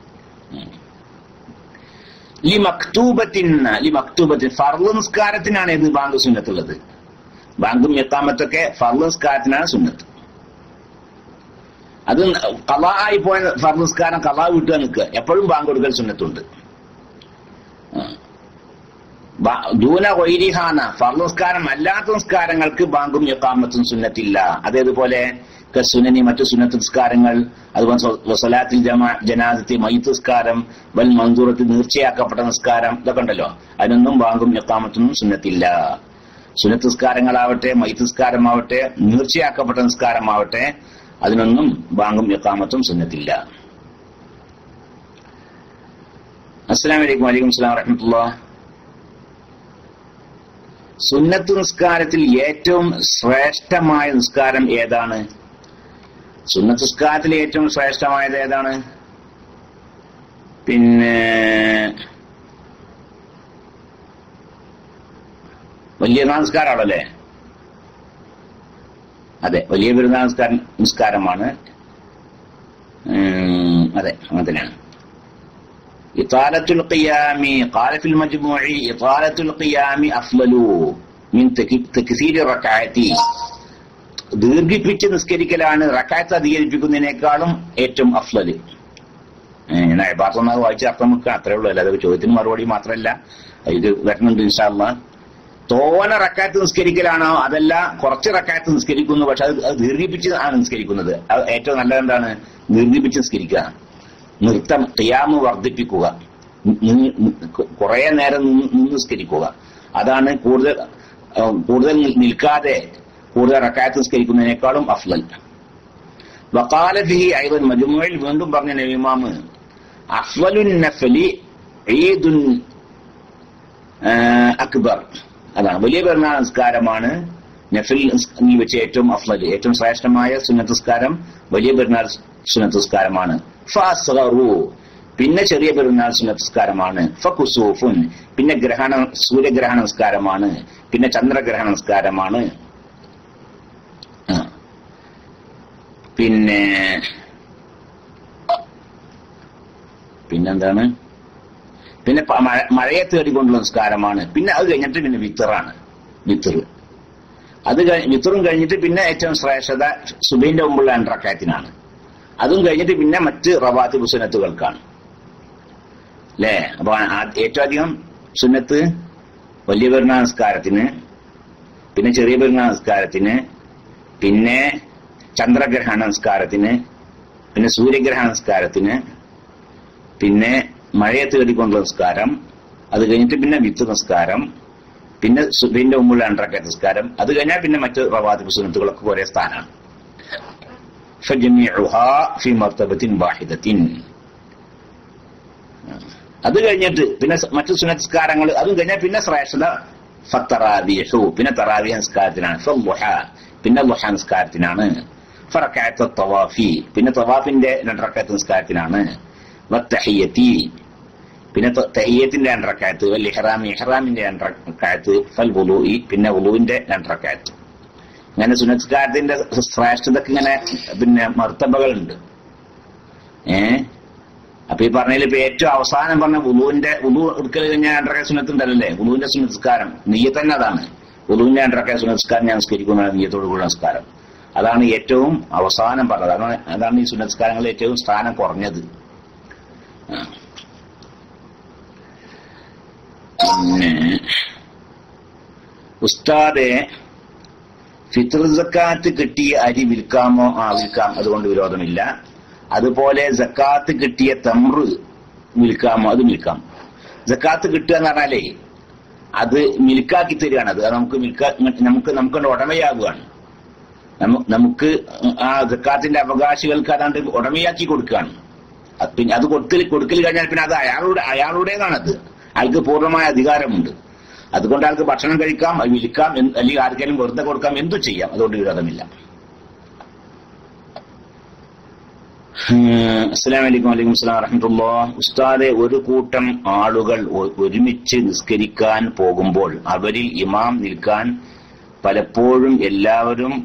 ലി മക്തൂബത്തിൻ ലി മക്തൂബത്തിൻ ഫർള് നിസ്കാരത്തിനാണ് ഇത് ബാങ്ക് സുന്നത്തുള്ളത് ബാങ്കും എത്താമത്തൊക്കെ ഫർള് നിസ്കാരത്തിനാണ് സുന്നത്ത് അത് കലാ ആയി പോയ ഫർള് നിസ്കാരം കലാ വിട്ടുക നിൽക്കുക എപ്പോഴും ബാങ്ക് കൊടുക്കൽ സുന്നത്തുണ്ട് ബ- ദൂന വൈരിഹാന ഫർള് നിസ്കാരം അല്ലാത്ത നിസ്കാരങ്ങൾക്ക് ബാങ്കും എക്കാമത്തും സുന്നത്തില്ല അതേതുപോലെ സുനനി മറ്റു സുന്നത്ത് നിസ്കാരങ്ങൾ അതുപോലെ സ്വ- സ്വലാത്തിൽ ജമാ ജനാദത്തി മയ്യത്ത് നിസ്കാരം വൽ മന്ദൂറത്തിൽ നീർച്ചയാക്കപ്പെട്ട നിസ്കാരം ഇതൊക്കെ ഉണ്ടല്ലോ അതിനൊന്നും ബാങ്കും എക്കാമത്തും സുന്നത്തില്ല സുന്നത്ത് നിസ്കാരങ്ങളാവട്ടെ മയ്യത്ത് നിസ്കാരമാവട്ടെ നീർച്ചയാക്കപ്പെട്ട നിസ്കാരമാവട്ടെ അതിനൊന്നും ബാങ്കും എക്കാമത്തും സുന്നത്തില്ല അസ്സലാം വലൈക്കും വലൈക്കും സ്ലാം വറഹമത്തുള്ള സുന്നത്ത് നിസ്കാരത്തിൽ ഏറ്റവും ശ്രേഷ്ഠമായ നിസ്കാരം ഏതാണ് സുന്നത്ത് നിസ്കാരത്തിൽ ഏറ്റവും ശ്രേഷ്ഠമായത് ഏതാണ് പിന്നെ വലിയ നമസ്കാരമാണല്ലേ അതെ വലിയ പെരുന്നാൾ നിസ്കാരം നിസ്കാരമാണ് ഉം, അതെ അങ്ങനെ തന്നെയാണ് إطالة القيام قال في المجموع إطالة القيام أفضل من تك- تكثير الركعات ദീർഘിപ്പിച്ച് നിസ്കരിക്കലാണ് റക്കായത്ത് അധികരിപ്പിക്കുന്നതിനേക്കാളും ഏറ്റവും അഫ്ലല് ഞാൻ അയബാത്തൊന്നത് വായിച്ച് അർത്ഥം വെക്കുക അത്രേ ഉള്ളൂ അല്ലാതെ ചോദ്യത്തിന് മറുപടി മാത്രമല്ല ഇത് വരുന്നുണ്ട് ഇൻഷാല്ല തോന റക്കായത്ത് നിസ്കരിക്കലാണോ അതല്ല കുറച്ച് റക്കായത്ത് നിസ്കരിക്കുന്നു പക്ഷെ അത് അത് ദീർഘിപ്പിച്ച് ആണ് നിസ്കരിക്കുന്നത് അത് ഏറ്റവും നല്ലത് എന്താണ് ദീർഘിപ്പിച്ച് നിസ്കരിക്കുക നൃത്തം ഖിയാമ് വർദ്ധിപ്പിക്കുക കുറെ നേരം നിന്ന് നിന്ന് നിസ്കരിക്കുക അതാണ് കൂടുതൽ ആ, കൂടുതൽ നിൽ- നിൽക്കാതെ കൂടുതൽ റക്കായത്ത് നിസ്കരിക്കുന്നതിനേക്കാളും അഫ്ലൽ വക്കാല ഫിഹി ഐവൻ മജുമുയിൽ വീണ്ടും പറഞ്ഞ നബിമാമ് അഫ്വലുൻ നഫലി ഈദുൻ ആ, അക്ബർ അതാണ് വലിയ പെരുന്നാൾ നിസ്കാരമാണ് നഫിൽ നിസ്- വെച്ച് ഏറ്റവും അഫ്ലൽ ഏറ്റവും ശ്രേഷ്ഠമായ സുന്നത്ത് നിസ്കാരം വലിയ പെരുന്നാൾ സുന്നത്ത് നിസ്കാരമാണ് ഫഅസ്ഗറു പിന്നെ ചെറിയ പെരുന്നാൾ സുന്നത്ത് നിസ്കാരമാണ് ഫകുസൂഫുൻ പിന്നെ ഗ്രഹണ സൂര്യഗ്രഹണ നിസ്കാരമാണ് പിന്നെ ചന്ദ്രഗ്രഹണ നിസ്കാരമാണ് ആ. പിന്നെ പിന്നെന്താണ് പിന്നെ പ- മഴ മഴയെ തേടിക്കൊണ്ടുള്ള നിസ്കാരമാണ് പിന്നെ അത് കഴിഞ്ഞിട്ട് പിന്നെ വിത്തറാണ് വിത്തറ് അത് കഴി- വിത്തറും കഴിഞ്ഞിട്ട് പിന്നെ ഏറ്റവും ശ്രേഷ്ഠത സുബൈന്റെ മുമ്പുള്ള രണ്ടറക്കായത്തിനാണ് അതും കഴിഞ്ഞിട്ട് പിന്നെ മറ്റ് റവാത്തിബ് സുന്നത്തുകൾക്കാണ് അല്ലേ അപ്പൊ ആ- ഏറ്റവും അധികം സുന്നത്ത് വലിയ പെരുന്നാൾ നിസ്കാരത്തിന് പിന്നെ ചെറിയ പെരുന്നാൾ നിസ്കാരത്തിന് പിന്നെ ചന്ദ്രഗ്രഹണ നിസ്കാരത്തിന് പിന്നെ സൂര്യഗ്രഹണ നിസ്കാരത്തിന് പിന്നെ മഴയെ തേടിക്കൊണ്ടുള്ള നിസ്കാരം അത് കഴിഞ്ഞിട്ട് പിന്നെ വിത്ത് നിസ്കാരം പിന്നെ സുബൈന്റെ മുമ്പുള്ള രണ്ടരക്ക നിസ്കാരം അത് കഴിഞ്ഞാൽ പിന്നെ മറ്റ് റവാദിബ് സുന്നത്തുകളൊക്കെ ഒരേ സ്ഥാനമാണ് فجميعها في مرتبة واحدة അത് കഴിഞ്ഞിട്ട് പിന്നെ സ- മറ്റു സുനസ്കാരങ്ങൾ അതും കഴിഞ്ഞാൽ പിന്നെ ശ്രേഷ്ഠത ഫത്തറാദിഹു പിന്നെ തറാവിയ നിസ്കാരത്തിനാണ് ഫല്ലുഹ പിന്നെ ലുഹ നിസ്കാരത്തിനാണ് ഫറക്കായത്ത തവാഫി പിന്നെ തവാഫിന്റെ രണ്ടറക്കായത്ത് നിസ്കാരത്തിനാണ് വത്തഹിയത്തി പിന്നെ ത- തഹിയത്തിന്റെ രണ്ടറക്കായത്ത് വൽ ഇഹ്റാമി ഇഹ്റാമിന്റെ രണ്ടറക്കായത്ത് ഫൽ വുലൂഇ പിന്നെ വുലുവിന്റെ രണ്ടറക്കായത്ത് ഇങ്ങനെ സുനസ്കാരത്തിന്റെ ശ്രേഷ്ഠതക്ക് ഇങ്ങനെ പിന്നെ മർത്തബകളുണ്ട് ഏ അപ്പൊ ഈ പറഞ്ഞതിൽ ഇപ്പൊ ഏറ്റവും അവസാനം പറഞ്ഞ ഉളുവിന്റെ ഉളു എടുക്കൽ കഴിഞ്ഞാൽ രണ്ടരക്ക സുന്നത്തുണ്ടല്ലേ ഉളുവിന്റെ സുനസ്കാരം നീയ തന്നെ അതാണ് ഉളുവിന്റെ രണ്ടരക്ക സുനസ്കാരം ഞാൻ നിസ്കരിക്കുന്ന നീയത്തോടു കൂടി നമസ്കാരം അതാണ് ഏറ്റവും അവസാനം പറഞ്ഞത് അതാണ് അതാണ് ഈ സുനസ്കാരങ്ങളിൽ ഏറ്റവും സ്ഥാനം കുറഞ്ഞത് ആ. പിന്നെ ഉസ്താദെ ഫിത്ർ സക്കാത്ത് കിട്ടിയ അരി വിൽക്കാമോ ആ വിൽക്കാം അതുകൊണ്ട് വിരോധമില്ല അതുപോലെ സക്കാത്ത് കിട്ടിയ തമ്ര് വിൽക്കാമോ അത് വിൽക്കാം സക്കാത്ത് കിട്ടുക എന്ന് പറഞ്ഞാലേ അത് മിൽക്കാക്കി തരികയാണ് അത് നമുക്ക് മിൽക്കാ നമുക്ക് നമുക്ക് ഉടമയാകുകയാണ് നമു- നമുക്ക് ആ സക്കാത്തിന്റെ അവകാശികൾക്ക് അതാണ്ട് ഉടമയാക്കി കൊടുക്കുകയാണ് അത് പിന്നെ അത് കൊടുക്കൽ കൊടുക്കൽ കഴിഞ്ഞാൽ പിന്നെ അത് അയാളുടെ അയാളുടേതാണത് അയാൾക്ക് പൂർണ്ണമായ അധികാരമുണ്ട് അതുകൊണ്ട് അയാൾക്ക് ഭക്ഷണം കഴിക്കാം അത് വിൽക്കാം എന്ത് അല്ലെങ്കിൽ ആർക്കെങ്കിലും വെറുതെ കൊടുക്കാം എന്തു ചെയ്യാം അതുകൊണ്ട് വിരോധമില്ല അസ്സലാം വലൈക്കും വലൈക്കും സ്ലാം വറഹമത്തുള്ള ഉസ്താദെ ഒരു കൂട്ടം ആളുകൾ ഒ- ഒരുമിച്ച് നിസ്കരിക്കാൻ പോകുമ്പോൾ അവരിൽ ഇമാം നിൽക്കാൻ പലപ്പോഴും എല്ലാവരും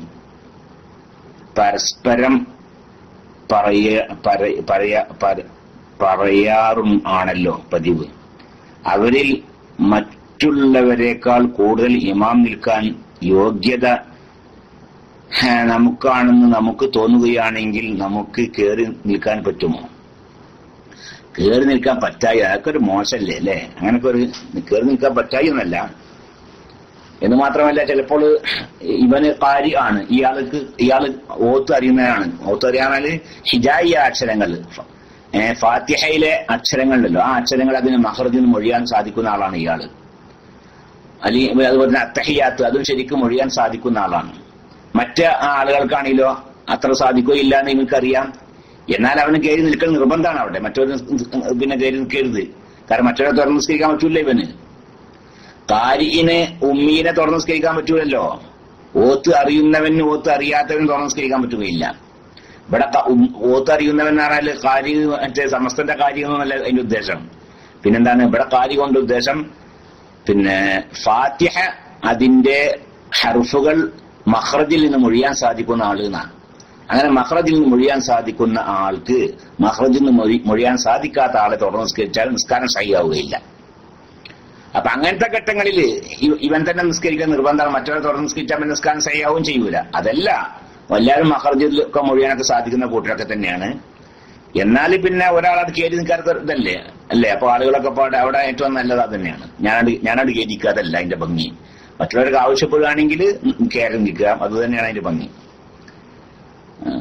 പരസ്പരം പറയ പറയ- പറയ- പറ- പറയാറും ആണല്ലോ പതിവ് അവരിൽ മറ്റുള്ളവരെക്കാൾ കൂടുതൽ ഇമാം നിൽക്കാൻ യോഗ്യത ഹാ, നമുക്കാണെന്ന് നമുക്ക് തോന്നുകയാണെങ്കിൽ നമുക്ക് കയറി നിൽക്കാൻ പറ്റുമോ കയറി നിൽക്കാൻ പറ്റായി അതൊക്കെ ഒരു മോശമല്ലേ അല്ലേ അങ്ങനൊക്കെ ഒരു കയറി നിൽക്കാൻ പറ്റായി എന്നല്ല എന്ന് മാത്രമല്ല ചിലപ്പോൾ ഇവന് കാരി ആണ് ഇയാൾക്ക് ഇയാൾ ഓത്ത് അറിയുന്നതാണ് ഓത്ത് അറിയാനാല് ഹിജായി അക്ഷരങ്ങൾ ഏഹ് ഫാത്തിഹയിലെ അക്ഷരങ്ങളുണ്ടല്ലോ ആ അക്ഷരങ്ങൾ അതിന് മഹർജിന് മൊഴിയാൻ സാധിക്കുന്ന ആളാണ് ഇയാള് അല്ലെങ്കിൽ അതുപോലെ തന്നെ അത്തഹിയാത്ത് അതും ശരിക്കും മൊഴിയാൻ സാധിക്കുന്ന ആളാണ് മറ്റ് ആളുകൾക്കാണെങ്കിലോ അത്ര സാധിക്കുകയില്ല എന്ന് ഇവനക്കറിയാം എന്നാൽ അവന് കയറി നിൽക്കൽ നിർബന്ധമാണ് അവിടെ മറ്റൊരു പിന്നെ കയറി നിൽക്കരുത് കാരണം മറ്റൊരാളെ തുറന്ന് നിസ്കരിക്കാൻ പറ്റൂല ഇവന് കാരിനെ ഉമ്മീനെ തുറന്ന് നിസ്കരിക്കാൻ പറ്റൂലല്ലോ ഓത്ത് അറിയുന്നവന് ഓത്ത് അറിയാത്തവന് തുറന്ന് നിസ്കരിക്കാൻ പറ്റുകയില്ല ഇവിടെ ക- ഉം- ഓത്ത് അറിയുന്നവൻ എന്ന് പറഞ്ഞാൽ കാരി മറ്റേ സമസ്തന്റെ കാര്യം എന്നല്ല അതിന്റെ ഉദ്ദേശം പിന്നെന്താണ് ഇവിടെ കാരി കൊണ്ട് ഉദ്ദേശം പിന്നെ ഫാത്തിഹ അതിന്റെ ഹർഫുകൾ മഹ്റജിൽ നിന്ന് മൊഴിയാൻ സാധിക്കുന്ന ആള് എന്നാണ് അങ്ങനെ മഹ്റജിൽ നിന്ന് മൊഴിയാൻ സാധിക്കുന്ന ആൾക്ക് മഹ്റജിൽ നിന്ന് മൊഴി- മൊഴിയാൻ സാധിക്കാത്ത ആളെ തുറന്ന് നിസ്കരിച്ചാൽ നിസ്കാരം ശരിയാവുകയില്ല അപ്പൊ അങ്ങനത്തെ ഘട്ടങ്ങളിൽ ഇവൻ തന്നെ നിസ്കരിക്കാൻ നിർബന്ധമാണ് മറ്റൊരാൾ തുറന്ന് നിസ്കരിച്ചാൽ പിന്നെ നിസ്കാരം ശരിയാവുകയും ചെയ്യൂല അതല്ല എല്ലാവരും മഹർജിലൊക്കെ മൊഴിയാനൊക്കെ സാധിക്കുന്ന കൂട്ടരൊക്കെ തന്നെയാണ് എന്നാൽ പിന്നെ ഒരാളത് കയറി നിൽക്കാത്ത ഇതല്ലേ അല്ലേ അപ്പൊ ആളുകളൊക്കെ ഇപ്പൊ അവിടെ അവിടെ ഏറ്റവും നല്ലത് അത് തന്നെയാണ് ഞാനത് ഞാനത് കയറിക്കുക അതല്ല അതിന്റെ ഭംഗി മറ്റുള്ളവർക്ക് ആവശ്യപ്പെടുകയാണെങ്കിൽ കയറി നിൽക്കുക അത് തന്നെയാണ് അതിന്റെ ഭംഗി ആ.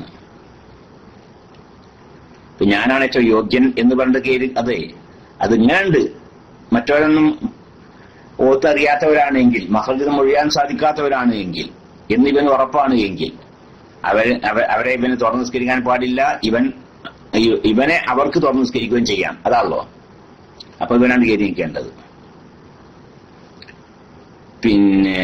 ഇപ്പൊ ഞാനാണ് ഏറ്റവും യോഗ്യൻ എന്ന് പറഞ്ഞിട്ട് കയറി അതെ അത് ഇങ്ങനെയുണ്ട് മറ്റവരൊന്നും ഓത്തറിയാത്തവരാണെങ്കിൽ മഹർജിതം മൊഴിയാൻ സാധിക്കാത്തവരാണ് എങ്കിൽ എന്ന് ഇവന് ഉറപ്പാണ് എങ്കിൽ അവരെ അവ- അവരെ ഇവന് തുറന്നു നിസ്കരിക്കാൻ പാടില്ല ഇവൻ ഇ- ഇവനെ അവർക്ക് തുറന്നു നിസ്കരിക്കുകയും ചെയ്യാം അതാണല്ലോ അപ്പൊ ഇവനാണ് കയറി നിൽക്കേണ്ടത് പിന്നെ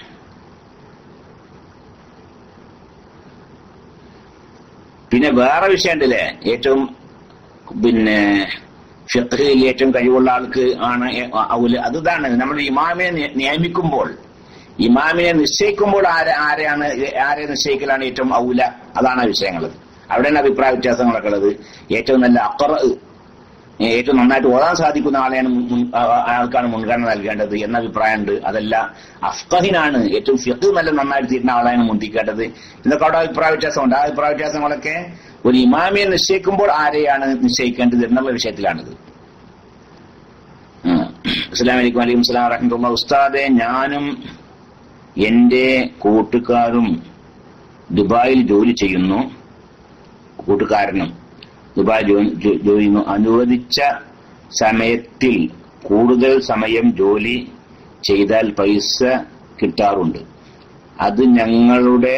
പിന്നെ വേറെ വിഷയം ഉണ്ടല്ലേ ഏറ്റവും പിന്നെ ഫിഖ്ഹിൽ ഏറ്റവും കഴിവുള്ള ആൾക്ക് ആണ് ഏ- ഔല- അത് ഇതാണ് നമ്മൾ ഇമാമിനെ നി- നിയമിക്കുമ്പോൾ ഇമാമിനെ നിശ്ചയിക്കുമ്പോൾ ആരെ ആരെയാണ് ആരെ നിശ്ചയിക്കലാണ് ഏറ്റവും ഔല അതാണ് ആ വിഷയങ്ങൾ അവിടെയാണ് അഭിപ്രായ വ്യത്യാസങ്ങളൊക്കെ ഉള്ളത് ഏറ്റവും നല്ല അക്കറ ഏറ്റവും നന്നായിട്ട് ഓതാൻ സാധിക്കുന്ന ആളെയാണ് മുൻ- മുൻ- ആ- ആ- ആൾക്കാണ് മുൻഗണന നൽകേണ്ടത് എന്ന അഭിപ്രായമുണ്ട് അതല്ല അഫ്കഹിനാണ് ഏറ്റവും ഫിഖ് നല്ല നന്നായിട്ട് തീരുന്ന ആളെയാണ് മുന്തിക്കേണ്ടത് എന്നൊക്കെ അവിടെ അഭിപ്രായ വ്യത്യാസമുണ്ട് ആ അഭിപ്രായ വ്യത്യാസങ്ങളൊക്കെ ഒരു ഇമാമിയെ നിശ്ചയിക്കുമ്പോൾ ആരെയാണ് നിശ്ചയിക്കേണ്ടത് എന്നുള്ള വിഷയത്തിലാണിത് ഉം. അസ്സലാമു അലൈക്കും വലൈക്കും സ്ലാം വറഹ്മത്തുള്ളാഹി ഉസ്താദെ ഞാനും എന്റെ കൂട്ടുകാരും ദുബായിൽ ജോലി ചെയ്യുന്നു കൂട്ടുകാരനും ദുബായ് ജോ- ജോ- ജോലി ചെയ്യുന്നു അനുവദിച്ച സമയത്തിൽ കൂടുതൽ സമയം ജോലി ചെയ്താൽ പൈസ കിട്ടാറുണ്ട് അത് ഞങ്ങളുടെ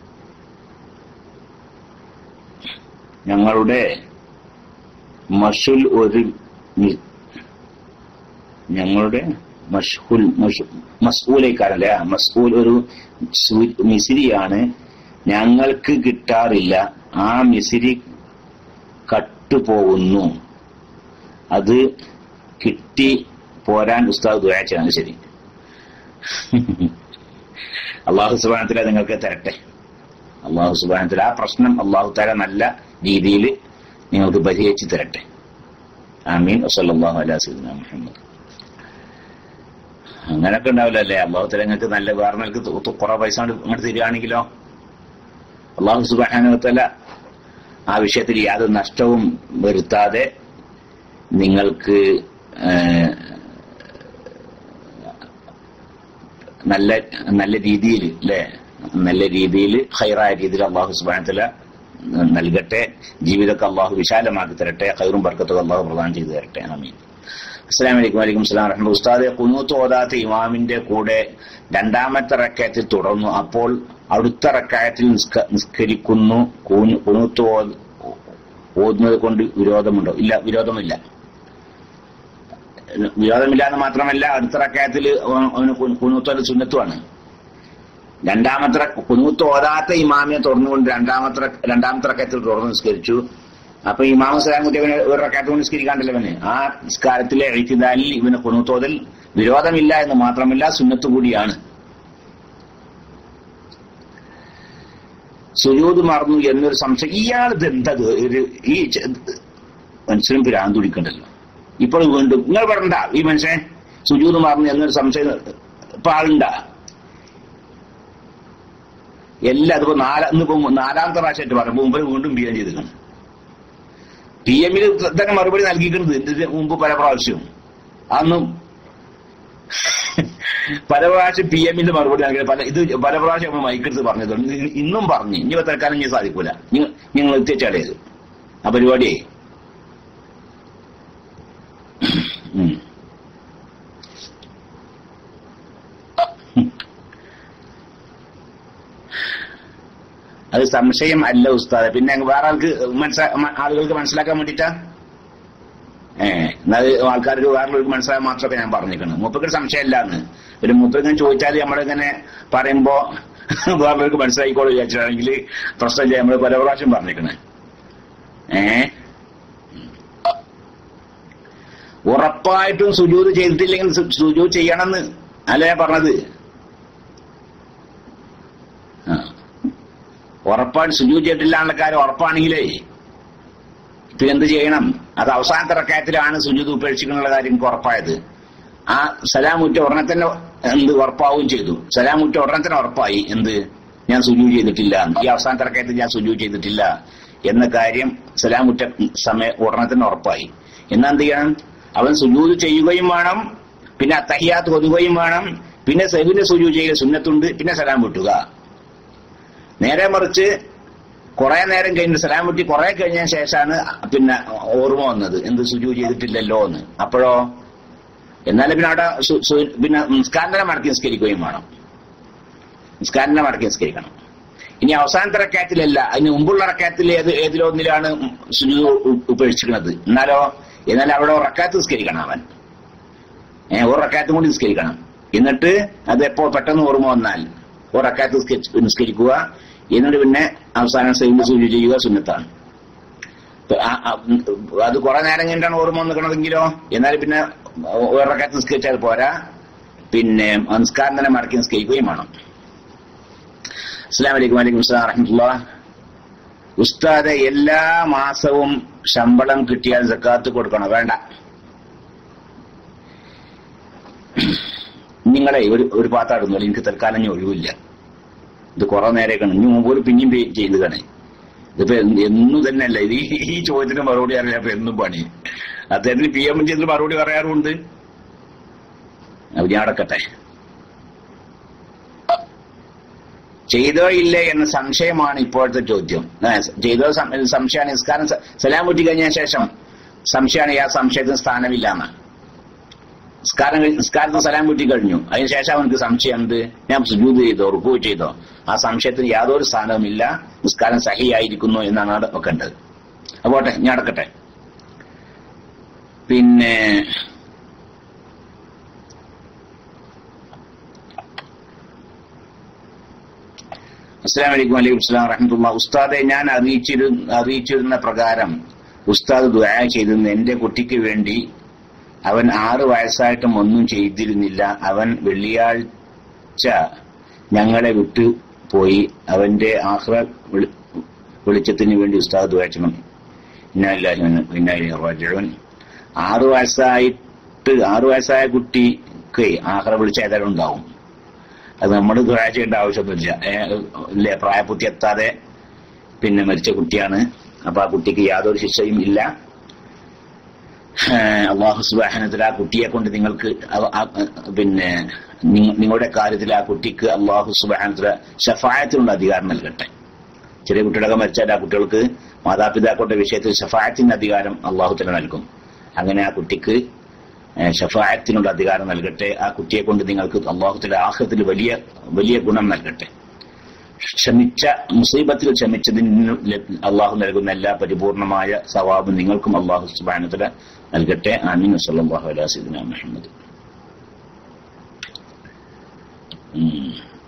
ഞങ്ങളുടെ മഷുൽ ഒരു മി- ഞങ്ങളുടെ മഷ്ഹുൽ മഷ്- മസ്ഊലേക്കാരല്ലേ ആ, മസ്ഊൽ ഒരു സു- മിസിരിയാണ് ഞങ്ങൾക്ക് കിട്ടാറില്ല ആ മിസിരി കട്ടുപോകുന്നു അത് കിട്ടി പോരാൻ ഉസ്താദ് ദുആ ചെയ്യണം ശരി അള്ളാഹു സുബാനത്തില നിങ്ങൾക്ക് തരട്ടെ അള്ളാഹു സുബാനത്തില ആ പ്രശ്നം അള്ളാഹു തല നല്ല രീതിയിൽ നിങ്ങൾക്ക് പരിഹരിച്ചു തരട്ടെ ആമീൻ വസല്ലല്ലാഹു അലാ സയ്യിദിന മുഹമ്മദ് അങ്ങനൊക്കെ ഉണ്ടാവില്ല അല്ലേ അള്ളാഹുത്തല നിങ്ങൾക്ക് നല്ല വേറെ നിലക്ക് കുറെ പൈസ കൊണ്ട് ഇങ്ങോട്ട് തരികയാണെങ്കിലോ അള്ളാഹു സുബാനുവത്തല ആ വിഷയത്തിൽ യാതൊരു നഷ്ടവും വരുത്താതെ നിങ്ങൾക്ക് ഏഹ്, നല്ല നല്ല രീതിയിൽ അല്ലെ നല്ല രീതിയിൽ ഹൈറായ രീതിയിൽ അള്ളാഹു സുബാനത്തല നൽകട്ടെ ജീവിതമൊക്കെ അള്ളാഹു വിശാലമാക്കി തരട്ടെ ഹൈറും ബർക്കത്തും അള്ളാഹു പ്രദാനം ചെയ്തു തരട്ടെ ആമീൻ അസ്സാം വലൈക്കും വലൈക്കും സ്ലാം റഹ്മ ഉസ്താദെ കുനൂത്ത് ഓതാത്ത ഇമാമിന്റെ കൂടെ രണ്ടാമത്തെ റക്കായത്തിൽ തുടർന്നു അപ്പോൾ അടുത്ത റക്കായത്തിൽ നിസ്ക- നിസ്കരിക്കുന്നു കൂന്- കുനൂത്ത് ഓത്- ഓതുന്നത് കൊണ്ട് വിരോധമുണ്ടോ ഇല്ല വിരോധമില്ല വിരോധമില്ല എന്ന് മാത്രമല്ല അടുത്ത റക്കായത്തിൽ അവന് കുനൂത്തോല് സുന്നത്തുമാണ് രണ്ടാമത്തെ റക്ക- കുനൂത്ത് ഓതാത്ത ഇമാമിനെ തുറന്നുകൊണ്ട് രണ്ടാമത്തെ റക്ക- രണ്ടാമത്തെ റക്കത്തിൽ തുറന്ന് നിസ്കരിച്ചു അപ്പൊ ഇമാമ സലാം കുട്ടി അവന് ഒരു റക്കാത്ത് കൊണ്ട് നിസ്കരിക്കാണ്ടല്ലോ അവന് ആ നിസ്കാരത്തിലെ എഴുത്തിദാലിൽ ഇവന് കുനൂത്തോതിൽ വിരോധമില്ല എന്ന് മാത്രമല്ല സുന്നത്ത് കൂടിയാണ് സുജൂത് മറന്നു എന്നൊരു സംശയം ഇയാളത് എന്തത് ഒരു ഈ ചെ- മനുഷ്യനും പിരാന്ത് പിടിക്കണ്ടല്ലോ ഇപ്പോൾ വീണ്ടും നിങ്ങൾ പറഞ്ഞ ഈ മനുഷ്യൻ സുജൂത് മറന്നു എന്നൊരു സംശയം ഇപ്പൊ ആളുണ്ടാ എല്ലാം അതിപ്പോ നാല ഇന്നിപ്പോ നാലാമത്തെ പ്രാവശ്യമായിട്ട് പറയുമ്പോ മുമ്പ് വീണ്ടും പി എം ചെയ്തിരിക്കണം പി എമ്മിൽ തന്നെ മറുപടി നൽകിയിട്ടുണ്ട് ഇതിന് മുമ്പ് പല പ്രാവശ്യവും അന്നും പല പ്രാവശ്യം പി എമ്മിന്റെ മറുപടി നൽകിയത് പല ഇത് പല പ്രാവശ്യം നമ്മൾ മൈക്കെടുത്ത് പറഞ്ഞതുകൊണ്ട് ഇന്ന് ഇന്നും പറഞ്ഞു ഇനി ഇപ്പൊ തൽക്കാലം ഇനി സാധിക്കൂല നിങ്ങൾ നിങ്ങൾ എത്തിച്ചാടേത് ആ പരിപാടിയെ ഉം. അത് സംശയം അല്ല ഉസ്താദ് പിന്നെ വേറെ ആൾക്ക് മനസ്സിലാ മ- ആളുകൾക്ക് മനസ്സിലാക്കാൻ വേണ്ടിട്ടാ ഏ എന്നാൽ ആൾക്കാർക്ക് വേറെ മനസ്സിലാക്കാൻ മാത്രമൊക്കെ ഞാൻ പറഞ്ഞിരിക്കണം മൂപ്പർക്ക് സംശയമല്ല എന്ന് ഒരു മൂപ്പർക്ക് ചോദിച്ചാൽ നമ്മളിങ്ങനെ പറയുമ്പോ വേറൊരു മനസ്സിലായിക്കോളൂ വിചാരിച്ചിട്ടാണെങ്കിൽ പ്രശ്നമില്ല നമ്മൾ പല പ്രാവശ്യം പറഞ്ഞിരിക്കണേ ഏ ഉറപ്പായിട്ടും സുജൂത് ചെയ്തിട്ടില്ലെങ്കിൽ സു- സുജൂത് ചെയ്യണമെന്ന് അല്ലേ ഞാൻ പറഞ്ഞത് ആ ഉറപ്പായിട്ട് സുജൂത് ചെയ്തിട്ടില്ല എന്നുള്ള കാര്യം ഉറപ്പാണെങ്കിലേ ഇപ്പൊ എന്ത് ചെയ്യണം അത് അവസാനത്തെ റക്കായത്തിലാണ് സുജൂത് ഉപേക്ഷിക്കുന്ന കാര്യം എനിക്ക് ഉറപ്പായത് ആ സലാമുറ്റ ഉടനെ തന്നെ എന്ത് ഉറപ്പാവുകയും ചെയ്തു സലാമുറ്റ ഉടനെ തന്നെ ഉറപ്പായി എന്ത് ഞാൻ സുജൂ ചെയ്തിട്ടില്ല എന്ന്. ഈ അവസാനത്തെ റക്കായത്തിൽ ഞാൻ സുജൂ ചെയ്തിട്ടില്ല എന്ന കാര്യം സലാമുറ്റ സമയ ഉടനെ തന്നെ ഉറപ്പായി എന്നാ എന്ത് ചെയ്യണം അവൻ സുജൂത് ചെയ്യുകയും വേണം പിന്നെ അത്തഹിയാത്ത് ഒതുകയും വേണം പിന്നെ സെബിന്റെ സുജൂ ചെയ്യൽ സുന്നത്തുണ്ട് പിന്നെ സലാം വിട്ടുക നേരെ മറിച്ച് കുറെ നേരം കഴിഞ്ഞ് സലാം വിട്ടി കുറെ കഴിഞ്ഞതിന് ശേഷമാണ് പിന്നെ ഓർമ്മ വന്നത് എന്ത് സുജു ചെയ്തിട്ടില്ലല്ലോ എന്ന് അപ്പോഴോ എന്നാലും പിന്നെ അവിടെ സു- സു- പിന്നെ നിസ്കാരനെ മടക്കി നിസ്കരിക്കുകയും വേണം നിസ്കാരനെ മടക്കി നിസ്കരിക്കണം ഇനി അവസാനത്തെ റക്കായത്തിലല്ല അതിന് മുമ്പുള്ള റക്കായത്തിൽ ഏത് ഏതിലൊന്നിലാണ് സുജു ഉപേക്ഷിക്കുന്നത് എന്നാലോ എന്നാൽ അവിടെ റക്കാത്ത് നിസ്കരിക്കണം അവൻ ഏഹ് ഒരു റക്കാത്തും കൂടി നിസ്കരിക്കണം എന്നിട്ട് അത് എപ്പോ പെട്ടെന്ന് ഓർമ്മ വന്നാൽ ഒരു റക്കാത്ത് നിസ്കരിച്ച് നിസ്കരിക്കുക എന്നിട്ട് പിന്നെ അവസാനം സൈഡ് സൂചി ചെയ്യുക സുന്നത്താണ് ഇപ്പൊ ആ- ആ- അത് കുറെ നേരം കഴിഞ്ഞിട്ടാണ് ഓർമ്മ വന്നിക്കണതെങ്കിലോ എന്നാൽ പിന്നെ ഒരു റക്കാത്ത് നിസ്കരിച്ചാൽ പോരാ പിന്നെ നിസ്കാരം തന്നെ മടക്കി നിസ്കരിക്കുകയും വേണം അസ്സാം വലൈക്കും വലൈക്കും സ്ലാം വറഹമത്തുള്ള ഉസ്താദ് എല്ലാ മാസവും ശമ്പളം കിട്ടിയാൽ സക്കാത്ത് കൊടുക്കണം വേണ്ട നിങ്ങളെ ഒരു ഒരു പാത്താടുന്നു എനിക്ക് തൽക്കാലം ഇനി ഒഴിവില്ല ഇത് കുറെ നേരേക്കാണ് ഇനി മുമ്പ് ഒരു പിന്നെയും പേ ചെയ്ത് കാണേ ഇതിപ്പോ എന്ന് എന്നും തന്നെയല്ല ഇത് ഈ- ഈ ചോദ്യത്തിന് മറുപടി അറിയാം അപ്പൊ എന്നും പണി അദ്ദേഹത്തിന് പി എം ചെയ്തിട്ട് മറുപടി പറയാറുമുണ്ട് അപ്പൊ ഞാൻ അടക്കട്ടെ ചെയ്തോ ഇല്ലേ എന്ന സംശയമാണ് ഇപ്പോഴത്തെ ചോദ്യം ആ, ചെയ്തോ സം- സംശയമാണ് നിസ്കാരം സ- സലാം കുറ്റി കഴിഞ്ഞ ശേഷം സംശയമാണ് ആ സംശയത്തിന് സ്ഥാനമില്ല എന്ന് നിസ്കാരം കഴി- നിസ്കാരത്തിന് സലാം കുറ്റി കഴിഞ്ഞു അതിനുശേഷം അവനക്ക് സംശയം എന്ത് ഞാൻ സുജൂത് ചെയ്തോ റുക്കു ചെയ്തോ ആ സംശയത്തിന് യാതൊരു സ്ഥാനവുമില്ല നിസ്കാരം സഹിയായിരിക്കുന്നു എന്നാണ് അവിടെ വെക്കേണ്ടത് അപ്പോട്ടെ ഞാൻ അടക്കട്ടെ പിന്നെ അസ്സാം വലൈക്കും വലൈക്കും സ്ലാം വറഹമത്തുള്ള ഉസ്താദെ ഞാൻ അറിയിച്ചിരു അറിയിച്ചിരുന്ന പ്രകാരം ഉസ്താദ് ദുആ ചെയ്തിരുന്നു എന്റെ കുട്ടിക്ക് വേണ്ടി അവൻ ആറ് വയസ്സായിട്ടും ഒന്നും ചെയ്തിരുന്നില്ല അവൻ വെള്ളിയാഴ്ച ഞങ്ങളെ വിട്ടു പോയി അവന്റെ ആഹ്റ വെളി- വെളിച്ചത്തിന് വേണ്ടി ഉസ്താദ് ദുആ ചെയ്യണം ഇന്നാലില്ലാഹി വ ഇന്നാ ഇലൈഹി റാജിഊൻ ആറു വയസ്സായിട്ട് ആറു വയസ്സായ കുട്ടിക്ക് ആഹ്റ വിളിച്ച ഏതായാലും ഉണ്ടാവും അത് നമ്മൾ ദുരാ ചെയ്യേണ്ട ആവശ്യമൊന്നുമില്ല ഏ, ഇല്ലേ പ്രായപൂർത്തി എത്താതെ പിന്നെ മരിച്ച കുട്ടിയാണ് അപ്പൊ ആ കുട്ടിക്ക് യാതൊരു ശിക്ഷയും ഇല്ല ഏഹ് അള്ളാഹു സുബാഹനത്തിൽ ആ കുട്ടിയെ കൊണ്ട് നിങ്ങൾക്ക് അവ- ആ- പിന്നെ നിങ്ങ- നിങ്ങളുടെ കാര്യത്തിൽ ആ കുട്ടിക്ക് അള്ളാഹു സുബാനത്തില ഷഫായത്തിനുള്ള അധികാരം നൽകട്ടെ ചെറിയ കുട്ടികളൊക്കെ മരിച്ചാൽ ആ കുട്ടികൾക്ക് മാതാപിതാക്കളുടെ വിഷയത്തിൽ ഷഫായത്തിന് അധികാരം അള്ളാഹു തന്നെ നൽകും അങ്ങനെ ആ കുട്ടിക്ക് ഏഹ് ഷഫായത്തിനുള്ള അധികാരം നൽകട്ടെ ആ കുട്ടിയെ കൊണ്ട് നിങ്ങൾക്ക് അള്ളാഹുത്തിന്റെ ആഹ്ലത്തിൽ വലിയ വലിയ ഗുണം നൽകട്ടെ ക്ഷമിച്ച മുസീബത്തിൽ ക്ഷമിച്ചതിന് ല- അള്ളാഹു നൽകുന്ന എല്ലാ പരിപൂർണമായ സവാബും നിങ്ങൾക്കും അള്ളാഹു സുബാനത്തില നൽകട്ടെ ആമീൻ സല്ലല്ലാഹു അലാ സയ്യിദിനാ മുഹമ്മദ് ഉം.